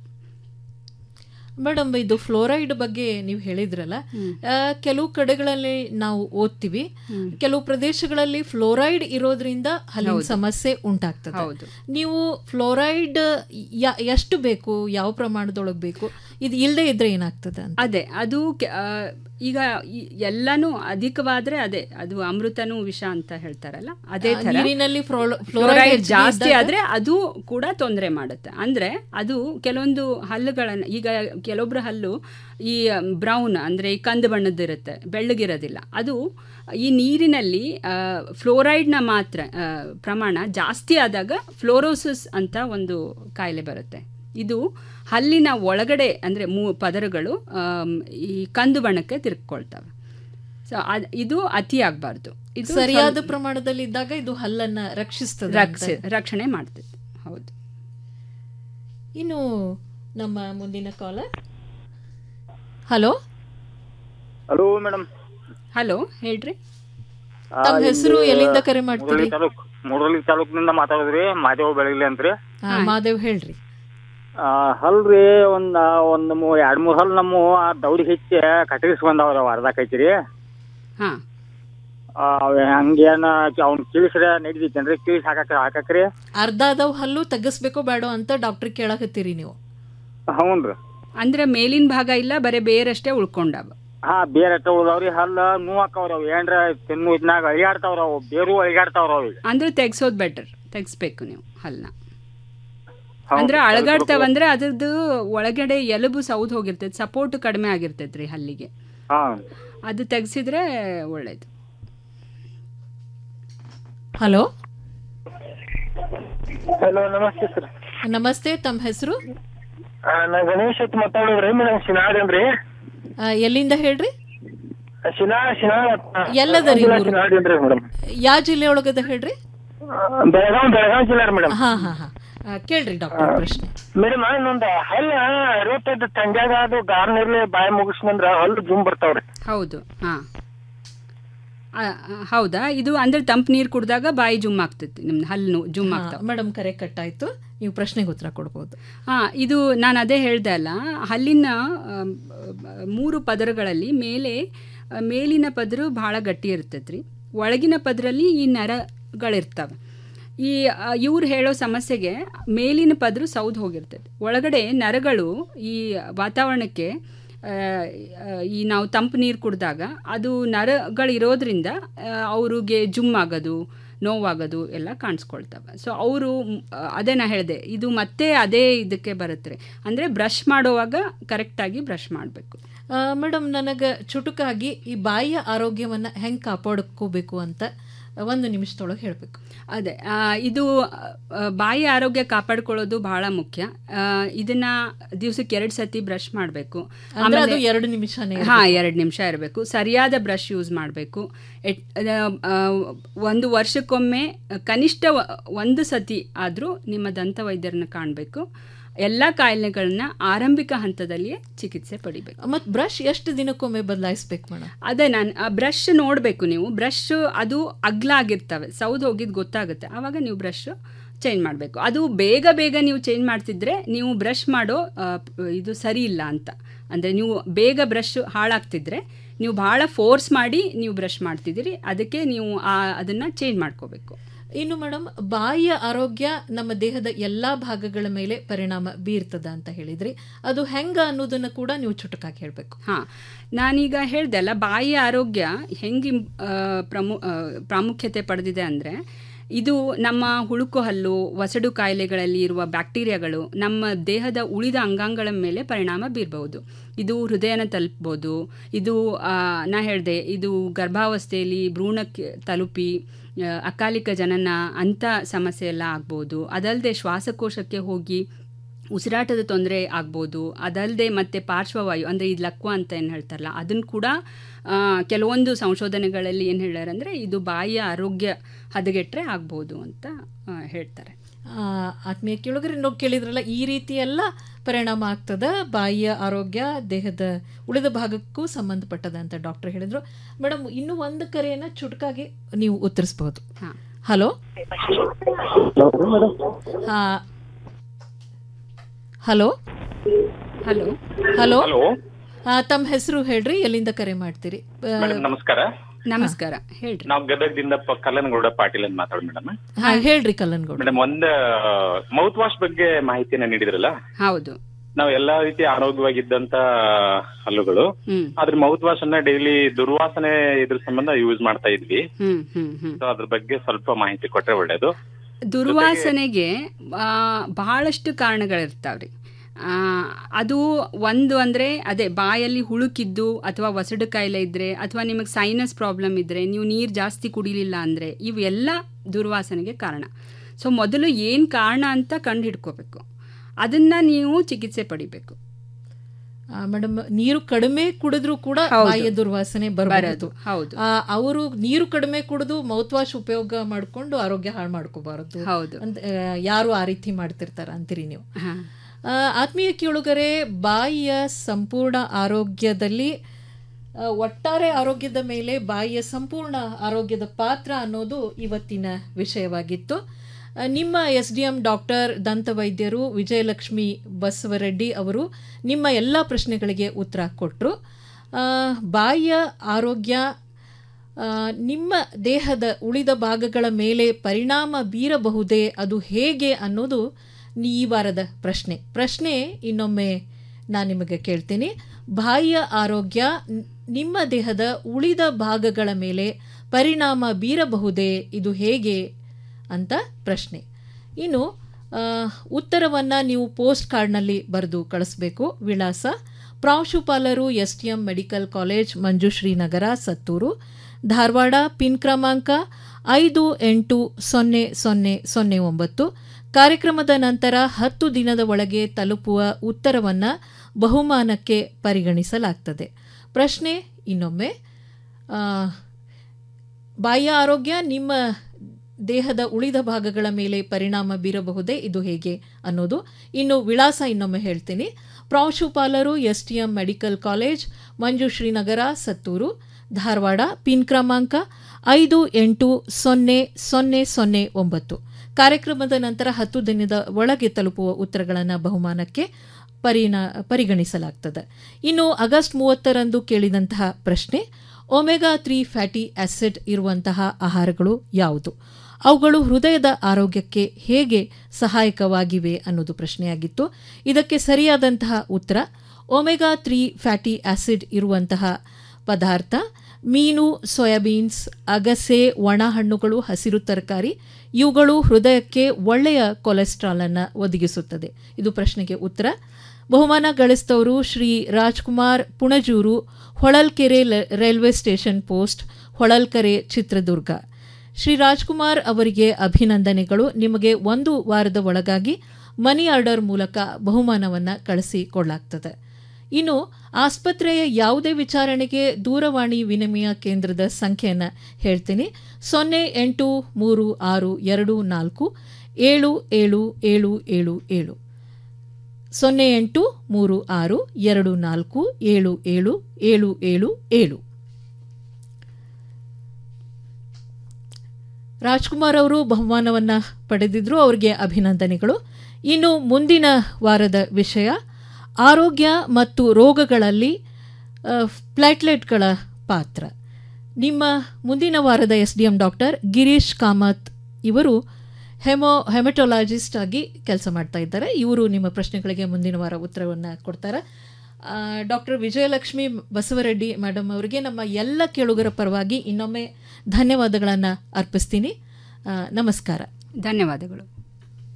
ಮೇಡಮ್ ಇದು ಫ್ಲೋರೈಡ್ ಬಗ್ಗೆ ನೀವು ಹೇಳಿದ್ರಲ್ಲ ಆ, ಕೆಲವು ಕಡೆಗಳಲ್ಲಿ ನಾವು ಓದ್ತೀವಿ ಕೆಲವು ಪ್ರದೇಶಗಳಲ್ಲಿ ಫ್ಲೋರೈಡ್ ಇರೋದ್ರಿಂದ ಹಲ್ಲಿನ ಹೌದು. ಸಮಸ್ಯೆ ಉಂಟಾಗ್ತದೆ ಹೌದು. ನೀವು ಫ್ಲೋರೈಡ್ ಯ- ಎಷ್ಟು ಬೇಕು ಯಾವ ಪ್ರಮಾಣದೊಳಗೆ ಬೇಕು ಇದು ಇಲ್ಲದೆ ಇದ್ರೆ ಏನಾಗ್ತದೆ ಅಂತ ಅದೇ ಅದು ಕೆ- ಆ, ಈಗ ಈ ಎಲ್ಲನೂ ಅಧಿಕವಾದ್ರೆ ಅದೇ ಅದು ಅಮೃತನೂ ವಿಷ ಅಂತ ಹೇಳ್ತಾರಲ್ಲ ಅದೇ ಆ, ಥರ ನೀರಿನಲ್ಲಿ ಫ್ಲೋ- ಫ್ಲೋರೈಡ್ ಫ್ಲೋರೈಡ್ ಹೆಚ್ಚಿಗೆ ಜಾಸ್ತಿ ಇದ್ದಾಗ- ಆದ್ರೆ ಅದು ಕೂಡ ತೊಂದರೆ ಮಾಡುತ್ತೆ ಅಂದ್ರೆ ಅದು ಕೆಲವೊಂದು ಹಲ್ಲುಗಳನ್ನ ಈಗ ಕೆಲವೊಬ್ರು ಹಲ್ಲು ಈ ಬ್ರೌನ್ ಅಂದ್ರೆ ಈ ಕಂದು ಬಣ್ಣದ್ದಿರುತ್ತೆ ಬೆಳ್ಳಗಿರೋದಿಲ್ಲ ಅದು ಈ ನೀರಿನಲ್ಲಿ ಆ, ಫ್ಲೋರೈಡ್ನ ಮಾತ್ರ ಆ, ಪ್ರಮಾಣ ಜಾಸ್ತಿ ಆದಾಗ ಫ್ಲೋರೋಸಿಸ್ ಅಂತ ಒಂದು ಕಾಯಿಲೆ ಬರುತ್ತೆ ಇದು ಹಲ್ಲಿನ ಒಳಗಡೆ ಅಂದರೆ ಮೂ ಪದರಗಳು ಆಮ್, ಈ ಕಂದು ಬಣ್ಣಕ್ಕೆ ತಿರ್ಕೊಳ್ತವೆ ಸೊ ಅದ್ ಇದು ಅತಿ ಆಗಬಾರ್ದು ಇದು ಸರಿಯಾದ ಸ್ವಲ್ಪ- ಪ್ರಮಾಣದಲ್ಲಿ ಇದ್ದಾಗ ಇದು ಹಲ್ಲನ್ನ ರಕ್ಷಿಸ್ತದೆ ರಕ್ಷಿ ಅಂತ. ರಕ್ಷಣೆ ಮಾಡ್ತೈತೆ ಹೌದು ಇನ್ನು ನಮ್ಮ ಮುಂದಿನ caller hello hello madam hello ಹೇಳ್ರಿ ತಮ್ಮ ಹೆಸರು ಎಲ್ಲಿಂದ ಕರೆ ಮಾಡ್ತೀರಿ ತಾಲೂಕ್ ಮೂಡಲಿ ತಾಲೂಕಿನಿಂದ ಮಾತಾಡೋದ್ರಿ ಮಾದೇವ್ ಬೆಳಗ್ಲಿ ಅಂತ್ರಿ ಆ, ಮಾದೇವ್ ಹೇಳ್ರಿ ಆ, ಹಲ್ರಿ ಒಂದ್ ಒಂದ್ ಮೂ ಎರಡ್ ಮೂರ್ ಹಲ್ ನಮ್ಮ ಆ ದೌಡಿ ಹೆಚ್ಚಿ ಕಟ್ಟಿಸ್ಕೊಂಡವ್ರ ಅರ್ಧಕ್ ಐತಿರಿ ಹಾ ಹಂಗೇನ ಅವ್ನ ಕಿಳಿಸ್ರೆ ನಡಿತೈತೇನ್ರಿ ಕಿಳಿಸ್ ಹಾಕಕ್ ಹಾಕಕ್ರಿ ಅರ್ಧ ಅದಾವ್ ಹಲ್ಲು ತೆಗಿಸ್ಬೇಕೋ ಬೇಡೋ ಅಂತ ಡಾಕ್ಟರ್ ಕೇಳಕತ್ತೀರಿ ನೀವು ಹ್ಞೂನ್ರಿ ಅಂದ್ರೆ ಮೇಲಿನ ಭಾಗ ಇಲ್ಲ ಬರೀ ಬೇರಷ್ಟೇ ಉಳ್ಕೊಂಡವ ಹಾ ಬೇರೆ ಉಳ್ದವ್ರಿ ಹಲ್ಲ ನೋವಾಕವ್ರ ಅವ್ ಏನ್ರ ತಿನ್ನು ಇದ್ನಾಗ ಅಳಿಗಾಡ್ತಾವ್ರ ಅವು ಬೇರು ಅಳಿಗಾಡ್ತಾವ್ರ ಅವ್ ಈಗ ಅಂದ್ರೆ ತೆಗ್ಸೋದ್ ಬೆಟರ್ ತೆಗಿಸ್ಬೇಕು ನೀವು ಹಲ್ನ ಹೌದು, ಅಂದ್ರೆ ತೆಗ್ಸ್ಬೇಕು. ಅಳಗಾಡ್ತಾವಂದ್ರೆ ಅದ್ರದ್ದು ಒಳಗಡೆ ಎಲುಬು ಸೌದ್ ಹೋಗಿರ್ತೈತೆ ಸಪೋರ್ಟ್ ಕಡಿಮೆ ಆಗಿರ್ತೈತ್ರಿ ಹಲ್ಲಿಗೆ ಹಾ ಅದು ತೆಗ್ಸಿದ್ರೆ ಒಳ್ಳೇದು ಹಲೋ ಹಲೋ ನಮಸ್ತೆ ಸರ್ ನಮಸ್ತೆ ತಮ್ಮ ಹೆಸರು ನಾ ಗಣೇಶ್ ಅಂತ ಮಾತಾಡೋದ್ರಿ ಮೇಡಮ್ ಶಿನಾಡ್ ಅಂದ್ರಿ ಎಲ್ಲಿಂದ ಹೇಳ್ರಿ ಶಿನಾ ಶಿನಾ ಎಲ್ಲದರಿ ಊರು? ಶಿನಾಡ್ ಅಂದ್ರಿ ಮೇಡಮ್ ಯಾವ ಜಿಲ್ಲೆ ಒಳಗದ ಹೇಳ್ರಿ ಬೆಳಗಾವ್ ಬೆಳಗಾವ್ ಜಿಲ್ಲೆ ಮೇಡಮ್ ಹಾ ಹಾ ಹಾ ಆ, ಕೇಳ್ರಿ ಡಾಕ್ಟರ್ ಪ್ರಶ್ನೆ ಮೇಡಮ್ ಇನ್ನೊಂದು ಹಲ್ಲ ಅರವತ್ತೈದು ತಂಡ್ಯಾಗ ಅದು ಗಾರ್ ನೀರ್ಲಿ ಬಾಯಿ ಮುಗಿಸ್ಕೊಂಡ್ರ ಹಲ್ಲು ಜುಮ್ ಬರ್ತಾವ್ರಿ ಹೌದು ಹಾ ಆ, ಆ, ಹೌದಾ ಇದು ಅಂದ್ರೆ ತಂಪು ನೀರು ಕುಡಿದಾಗ ಬಾಯಿ ಜುಮ್ ಆಗ್ತೈತಿ ನಿಮ್ದು ಹಲ್ಲು ಜುಮ್ ಆಗ್ತಾವ ಮೇಡಮ್ ಕರೆ ಕಟ್ ಆಯ್ತು ನೀವು ಪ್ರಶ್ನೆಗೆ ಉತ್ತರ ಕೊಡ್ಬೋದು ಹಾಂ ಇದು ನಾನು ಅದೇ ಹೇಳ್ದೆ ಅಲ್ಲ ಹಲ್ಲಿನ ಆಮ್, ಮೂರು ಪದರಗಳಲ್ಲಿ ಮೇಲೆ ಆ, ಮೇಲಿನ ಪದರು ಭಾಳ ಗಟ್ಟಿ ಇರ್ತೈತೆ ರೀ ಒಳಗಿನ ಪದರಲ್ಲಿ ಈ ನರಗಳಿರ್ತವೆ ಈ ಇವ್ರು ಹೇಳೋ ಸಮಸ್ಯೆಗೆ ಮೇಲಿನ ಪದರು ಸೌದು ಹೋಗಿರ್ತೈತೆ ಒಳಗಡೆ ನರಗಳು ಈ ವಾತಾವರಣಕ್ಕೆ ಆ, ಆ, ಈ ನಾವು ತಂಪು ನೀರು ಕುಡಿದಾಗ ಅದು ನರಗಳಿರೋದ್ರಿಂದ ಆ, ಅವ್ರಿಗೆ ಜುಮ್ ಆಗೋದು ನೋವಾಗೋದು ಎಲ್ಲ ಕಾಣಿಸ್ಕೊಳ್ತವೆ ಸೊ ಅವರು ಅದೇ ನಾ ಹೇಳಿದೆ ಇದು ಮತ್ತೆ ಅದೇ ಇದಕ್ಕೆ ಬರುತ್ತೆ ಅಂದರೆ ಬ್ರಷ್ ಮಾಡುವಾಗ ಕರೆಕ್ಟಾಗಿ ಬ್ರಷ್ ಮಾಡಬೇಕು ಮೇಡಮ್ ನನಗೆ ಚುಟುಕಾಗಿ ಈ ಬಾಯಿಯ ಆರೋಗ್ಯವನ್ನ ಹೆಂಗ್ ಕಾಪಾಡ್ಕೋಬೇಕು ಅಂತ ಒಂದು ನಿಮಿಷದೊಳಗೆ ಹೇಳಬೇಕು ಅದೇ ಆ, ಇದು ಆ, ಬಾಯಿ ಆರೋಗ್ಯ ಕಾಪಾಡ್ಕೊಳ್ಳೋದು ಬಹಳ ಮುಖ್ಯ ಆ, ಇದನ್ನ ದಿವಸಕ್ಕೆ ಎರಡು ಸತಿ ಬ್ರಷ್ ಮಾಡಬೇಕು ಅಂದ್ರೆ ಅದು ಎರಡು ನಿಮಿಷನೇ ಹಾ ಇರ್ಬೇಕು. ಎರಡು ನಿಮಿಷ ಇರಬೇಕು ಸರಿಯಾದ ಬ್ರಷ್ ಯೂಸ್ ಮಾಡಬೇಕು ಒಂದು ವರ್ಷಕ್ಕೊಮ್ಮೆ ಕನಿಷ್ಠ ವ- ಒಂದು ಸತಿ ಆದರೂ ನಿಮ್ಮ ದಂತ ವೈದ್ಯರನ್ನ ಕಾಣಬೇಕು ಎಲ್ಲ ಕಾಯಿಲೆಗಳನ್ನ ಆರಂಭಿಕ ಹಂತದಲ್ಲಿಯೇ ಚಿಕಿತ್ಸೆ ಪಡಿಬೇಕು ಮತ್ತು ಬ್ರಷ್ ಎಷ್ಟು ದಿನಕ್ಕೊಮ್ಮೆ ಬದಲಾಯಿಸ್ಬೇಕು ಮೇಡಮ್ ಅದೇ ನಾನು ಆ ಬ್ರಷ್ ನೋಡಬೇಕು ನೀವು ಬ್ರಷ್ ಅದು ಅಗ್ಲ ಆಗಿರ್ತವೆ ಸೌದು ಹೋಗಿದ್ದು ಗೊತ್ತಾಗುತ್ತೆ ಆವಾಗ ನೀವು ಬ್ರಷ್ ಚೇಂಜ್ ಮಾಡಬೇಕು ಅದು ಬೇಗ ಬೇಗ ನೀವು ಚೇಂಜ್ ಮಾಡ್ತಿದ್ರೆ ನೀವು ಬ್ರಷ್ ಮಾಡೋ ಆ, ಪ್- ಇದು ಸರಿ ಇಲ್ಲ ಅಂತ ಅಂದರೆ ನೀವು ಬೇಗ ಬ್ರಷ್ ಹಾಳಾಗ್ತಿದ್ರೆ ನೀವು ಭಾಳ ಫೋರ್ಸ್ ಮಾಡಿ ನೀವು ಬ್ರಷ್ ಮಾಡ್ತಿದ್ದೀರಿ ಅದಕ್ಕೆ ನೀವು ಆ ಅದನ್ನು ಚೇಂಜ್ ಮಾಡ್ಕೋಬೇಕು ಇನ್ನು ಮೇಡಮ್ ಬಾಯಿಯ ಆರೋಗ್ಯ ನಮ್ಮ ದೇಹದ ಎಲ್ಲ ಭಾಗಗಳ ಮೇಲೆ ಪರಿಣಾಮ ಬೀರ್ತದ ಅಂತ ಹೇಳಿದ್ರಿ ಅದು ಹೆಂಗ ಅನ್ನೋದನ್ನು ಕೂಡ ನೀವು ಚುಟುಕಾಗಿ ಹೇಳಬೇಕು ಹಾಂ ನಾನೀಗ ಹೇಳ್ದೆ ಅಲ್ಲ ಬಾಯಿಯ ಆರೋಗ್ಯ ಹೆಂಗೆ ಪ್ರಮು ಆ, ಪ್ರಾಮುಖ್ಯತೆ ಪಡೆದಿದೆ ಅಂದರೆ ಇದು ನಮ್ಮ ಹುಳುಕು ಹಲ್ಲು ವಸಡು ಕಾಯಿಲೆಗಳಲ್ಲಿ ಇರುವ ಬ್ಯಾಕ್ಟೀರಿಯಾಗಳು ನಮ್ಮ ದೇಹದ ಉಳಿದ ಅಂಗಾಂಗಗಳ ಮೇಲೆ ಪರಿಣಾಮ ಬೀರಬಹುದು ಇದು ಹೃದಯನ ತಲುಪ್ಬೋದು ಇದು ಆ, ನಾ ಹೇಳಿದೆ ಇದು ಗರ್ಭಾವಸ್ಥೆಯಲ್ಲಿ ಭ್ರೂಣಕ್ಕೆ ತಲುಪಿ ಆ, ಅಕಾಲಿಕ ಜನನ ಅಂಥ ಸಮಸ್ಯೆ ಎಲ್ಲ ಆಗ್ಬೋದು ಅದಲ್ಲದೆ ಶ್ವಾಸಕೋಶಕ್ಕೆ ಹೋಗಿ ಉಸಿರಾಟದ ತೊಂದರೆ ಆಗ್ಬೋದು ಅದಲ್ಲದೆ ಮತ್ತೆ ಪಾರ್ಶ್ವವಾಯು ಅಂದರೆ ಇದು ಲಕ್ವ ಅಂತ ಏನು ಹೇಳ್ತಾರಲ್ಲ ಅದನ್ನು ಕೂಡ ಆ, ಕೆಲವೊಂದು ಸಂಶೋಧನೆಗಳಲ್ಲಿ ಏನು ಹೇಳ್ಯಾರ ಅಂದರೆ ಇದು ಬಾಯಿಯ ಆರೋಗ್ಯ ಹದಗೆಟ್ಟರೆ ಆಗ್ಬೋದು ಅಂತ ಆ, ಹೇಳ್ತಾರೆ ಆ, ಆತ್ಮೀಯ ಕೇಳುಗರೆ ನಾವು ಕೇಳಿದ್ರಲ್ಲ ಈ ರೀತಿ ಎಲ್ಲ ಪರಿಣಾಮ ಆಗ್ತದ ಬಾಯಿಯ ಆರೋಗ್ಯ ದೇಹದ ಉಳಿದ ಭಾಗಕ್ಕೂ ಸಂಬಂಧಪಟ್ಟದ ಅಂತ ಡಾಕ್ಟರ್ ಹೇಳಿದ್ರು ಮೇಡಮ್ ಇನ್ನೂ ಒಂದು ಕರೆಯನ್ನ ಚುಟುಕಾಗಿ ನೀವು ಉತ್ತರಿಸಬಹುದು ಹಲೋ ಹಾ ಹಲೋ ಹಲೋ ಹಲೋ ಹಲೋ ತಮ್ಮ ಹೆಸರು ಹೇಳ್ರಿ ಎಲ್ಲಿಂದ ಕರೆ ಮಾಡ್ತೀರಿ ಆ, ಮೇಡಮ್ ನಮಸ್ಕಾರ ನಮಸ್ಕಾರ ಹೇಳ್ರಿ ನಾವು ಗದಗದಿಂದ ಪ- ಕಲ್ಲನಗೌಡ ಪಾಟೀಲ್ ಅಂತ ಮಾತಾಡೋದು ಮೇಡಮ್ ಹಾ ಹೇಳ್ರಿ ಕಲ್ಲನ್ಗೌಡ ಮೇಡಮ್ ಒಂದ್ ಮೌತ್ ವಾಶ್ ಬಗ್ಗೆ ಮಾಹಿತಿಯನ್ನ ನೀಡಿದ್ರಲ್ಲ ಹೌದು ನಾವು ಎಲ್ಲಾ ರೀತಿ ಆರೋಗ್ಯವಾಗಿದ್ದಂತ ಹಲ್ಲುಗಳು ಹ್ಮ್ ಆದ್ರೆ ಮೌತ್ ವಾಶ್ ಅನ್ನ ಡೈಲಿ ದುರ್ವಾಸನೆ ಇದ್ರ ಸಂಬಂಧ ಯೂಸ್ ಮಾಡ್ತಾ ಇದ್ವಿ ಹ್ಮ್ ಹ್ಮ್ ಹ್ಮ್ ಸೊ ಅದ್ರ ಬಗ್ಗೆ ಸ್ವಲ್ಪ ಮಾಹಿತಿ ಕೊಟ್ರೆ ಒಳ್ಳೇದು ದುರ್ವಾಸನೆಗೆ ಆ, ಬಹಳಷ್ಟು ಕಾರಣಗಳಿರ್ತಾವ್ರಿ ಆ, ಅದು ಒಂದು ಅಂದರೆ ಅದೇ ಬಾಯಲ್ಲಿ ಹುಳುಕಿದ್ದು ಅಥವಾ ವಸಡು ಕಾಯಿಲೆ ಇದ್ದರೆ ಅಥವಾ ನಿಮಗೆ ಸೈನಸ್ ಪ್ರಾಬ್ಲಮ್ ಇದ್ದರೆ ನೀವು ನೀರು ಜಾಸ್ತಿ ಕುಡಿಲಿಲ್ಲ ಅಂದರೆ ಇವೆಲ್ಲ ದುರ್ವಾಸನೆಗೆ ಕಾರಣ ಸೊ ಮೊದಲು ಏನು ಕಾರಣ ಅಂತ ಕಂಡು ಹಿಡ್ಕೋಬೇಕು ಅದನ್ನು ನೀವು ಚಿಕಿತ್ಸೆ ಪಡಿಬೇಕು ಮೇಡಮ್ ನೀರು ಕಡಿಮೆ ಕುಡಿದ್ರೂ ಕೂಡ ಹೌದು. ಬಾಯಿಯ ದುರ್ವಾಸನೆ ಬರಬಹುದು ಬರೋದು, ಹೌದು. ಅವರು ನೀರು ಕಡಿಮೆ ಕುಡಿದು ಮೌತ್ ವಾಶ್ ಉಪಯೋಗ ಮಾಡ್ಕೊಂಡು ಆರೋಗ್ಯ ಹಾಳು ಮಾಡ್ಕೋಬಾರದು ಹೌದು. ಅಂತ ಆ, ಯಾರು ಆ ರೀತಿ ಮಾಡ್ತಿರ್ತಾರ ಅಂತೀರಿ ನೀವು ಆ, ಆತ್ಮೀಯ ಕೇಳುಗರೆ ಬಾಯಿಯ ಸಂಪೂರ್ಣ ಆರೋಗ್ಯದಲ್ಲಿ ಆ, ಒಟ್ಟಾರೆ ಆರೋಗ್ಯದ ಮೇಲೆ ಬಾಯಿಯ ಸಂಪೂರ್ಣ ಆರೋಗ್ಯದ ಪಾತ್ರ ಅನ್ನೋದು ಇವತ್ತಿನ ವಿಷಯವಾಗಿತ್ತು ಆ, ನಿಮ್ಮ ಎಸ್ ಡಿ ಎಂ ಡಾಕ್ಟರ್ ದಂತವೈದ್ಯರು ವಿಜಯಲಕ್ಷ್ಮಿ ಬಸವರೆಡ್ಡಿ ಅವರು ನಿಮ್ಮ ಎಲ್ಲ ಪ್ರಶ್ನೆಗಳಿಗೆ ಉತ್ತರ ಕೊಟ್ಟರು ಬಾಯಿಯ ಆರೋಗ್ಯ ಆ, ನಿಮ್ಮ ದೇಹದ ಉಳಿದ ಭಾಗಗಳ ಮೇಲೆ ಪರಿಣಾಮ ಬೀರಬಹುದೇ ಅದು ಹೇಗೆ ಅನ್ನೋದು ಈ ವಾರದ ಪ್ರಶ್ನೆ ಪ್ರಶ್ನೆ ಇನ್ನೊಮ್ಮೆ ನಾನು ನಿಮಗೆ ಕೇಳ್ತೀನಿ ಬಾಯಿಯ ಆರೋಗ್ಯ ನ್- ನಿಮ್ಮ ದೇಹದ ಉಳಿದ ಭಾಗಗಳ ಮೇಲೆ ಪರಿಣಾಮ ಬೀರಬಹುದೇ ಇದು ಹೇಗೆ ಅಂತ ಪ್ರಶ್ನೆ ಇನ್ನು ಉತ್ತರವನ್ನು ನೀವು ಪೋಸ್ಟ್ ಕಾರ್ಡ್ನಲ್ಲಿ ಬರೆದು ಕಳಿಸ್ಬೇಕು ವಿಳಾಸ ಪ್ರಾಂಶುಪಾಲರು S T M medical college Manjushri Nagar Sattur Dharwad pin ಕ್ರಮಾಂಕ ಐದು ಎಂಟು ಸೊನ್ನೆ ಸೊನ್ನೆ ಸೊನ್ನೆ ಒಂಬತ್ತು ಕಾರ್ಯಕ್ರಮದ ನಂತರ ಹತ್ತು ದಿನದ ಒಳಗೆ ತಲುಪುವ ಉತ್ತರವನ್ನು ಬಹುಮಾನಕ್ಕೆ ಪರಿಗಣಿಸಲಾಗ್ತದೆ ಪ್ರಶ್ನೆ ಇನ್ನೊಮ್ಮೆ ಆ, ಬಾಯಿಯ ಆರೋಗ್ಯ ನಿಮ್ಮ ದೇಹದ ಉಳಿದ ಭಾಗಗಳ ಮೇಲೆ ಪರಿಣಾಮ ಬೀರಬಹುದೇ ಇದು ಹೇಗೆ ಅನ್ನೋದು ಇನ್ನು ವಿಳಾಸ ಇನ್ನೊಮ್ಮೆ ಹೇಳ್ತೀನಿ ಪ್ರಾಂಶುಪಾಲರು S T M medical college Manjushrinagar Sattur Dharwad pin ಕ್ರಮಾಂಕ ಐದು ಎಂಟು ಸೊನ್ನೆ ಸೊನ್ನೆ ಸೊನ್ನೆ ಒಂಬತ್ತು ಕಾರ್ಯಕ್ರಮದ ನಂತರ ಹತ್ತು ದಿನದ ಒಳಗೆ ತಲುಪುವ ಉತ್ತರಗಳನ್ನು ಬಹುಮಾನಕ್ಕೆ ಪರಿಣ ಪರಿಗಣಿಸಲಾಗ್ತದೆ ಇನ್ನು ಆಗಸ್ಟ್ ಮೂವತ್ತರಂದು ಕೇಳಿದಂತಹ ಪ್ರಶ್ನೆ ಒಮೆಗಾ ತ್ರೀ ಫ್ಯಾಟಿ ಆಸಿಡ್ ಇರುವಂತಹ ಆಹಾರಗಳು ಯಾವುದು ಅವುಗಳು ಹೃದಯದ ಆರೋಗ್ಯಕ್ಕೆ ಹೇಗೆ ಸಹಾಯಕವಾಗಿವೆ ಅನ್ನೋದು ಪ್ರಶ್ನೆಯಾಗಿತ್ತು ಇದಕ್ಕೆ ಸರಿಯಾದಂತಹ ಉತ್ತರ ಒಮೆಗಾ ತ್ರೀ ಫ್ಯಾಟಿ ಆಸಿಡ್ ಇರುವಂತಹ ಪದಾರ್ಥ ಮೀನು ಸೋಯಾಬೀನ್ಸ್ ಅಗಸೆ ಒಣ ಹಣ್ಣುಗಳು ಹಸಿರು ತರಕಾರಿ ಇವುಗಳು ಹೃದಯಕ್ಕೆ ಒಳ್ಳೆಯ ಕೊಲೆಸ್ಟ್ರಾಲ್ ಅನ್ನು ಒದಗಿಸುತ್ತದೆ ಇದು ಪ್ರಶ್ನೆಗೆ ಉತ್ತರ ಬಹುಮಾನ ಗಳಿಸಿದವರು ಶ್ರೀ ರಾಜ್ಕುಮಾರ್ ಪುಣಜೂರು ಹೊಳಲ್ಕೆರೆ ಲ- railway station post Holalkere Chitradurga Shri Rajkumar ಅವರಿಗೆ ಅಭಿನಂದನೆಗಳು ನಿಮಗೆ ಒಂದು ವಾರದ ಒಳಗಾಗಿ ಮನಿ ಆರ್ಡರ್ ಮೂಲಕ ಬಹುಮಾನವನ್ನು ಕಳಿಸಿಕೊಡಲಾಗ್ತದೆ ಇನ್ನು ಆಸ್ಪತ್ರೆಯ ಯಾವುದೇ ವಿಚಾರಣೆಗೆ ದೂರವಾಣಿ ವಿನಿಮಯ ಕೇಂದ್ರದ ಸಂಖ್ಯೆಯನ್ನು ಹೇಳ್ತೀನಿ ಸೊನ್ನೆ ಎಂಟು ಮೂರು ಆರು ಎರಡು ನಾಲ್ಕು ಏಳು ಏಳು ಏಳು ಏಳು ಏಳು ಸೊನ್ನೆ ಎಂಟು ಮೂರು ಆರು ಎರಡು ನಾಲ್ಕು ಏಳು ಏಳು ಏಳು ಏಳು ಏಳು ರಾಜ್ಕುಮಾರ್ ಅವರು ಬಹುಮಾನವನ್ನು ಪಡೆದಿದ್ರು ಅವರಿಗೆ ಅಭಿನಂದನೆಗಳು ಇನ್ನು ಮುಂದಿನ ವಾರದ ವಿಷಯ ಆರೋಗ್ಯ ಮತ್ತು ರೋಗಗಳಲ್ಲಿ ಆ, ಪ್ಲೇಟ್ಲೆಟ್ಗಳ ಪಾತ್ರ ನಿಮ್ಮ ಮುಂದಿನ ವಾರದ S D M doctor Girish Kamath ಇವರು ಹೆಮೋ ಹೆಮಟೊಲಾಜಿಸ್ಟ್ ಆಗಿ ಕೆಲಸ ಮಾಡ್ತಾ ಇದ್ದಾರೆ ಇವರು ನಿಮ್ಮ ಪ್ರಶ್ನೆಗಳಿಗೆ ಮುಂದಿನ ವಾರ ಉತ್ತರವನ್ನು ಕೊಡ್ತಾರೆ ಡಾಕ್ಟರ್ ವಿಜಯಲಕ್ಷ್ಮಿ ಬಸವರೆಡ್ಡಿ ಮೇಡಮ್ ಅವರಿಗೆ ನಮ್ಮ ಎಲ್ಲ ಕೇಳುಗರ ಪರವಾಗಿ ಇನ್ನೊಮ್ಮೆ ಧನ್ಯವಾದಗಳನ್ನು ಅರ್ಪಿಸ್ತೀನಿ ಆ, ನಮಸ್ಕಾರ ಧನ್ಯವಾದಗಳು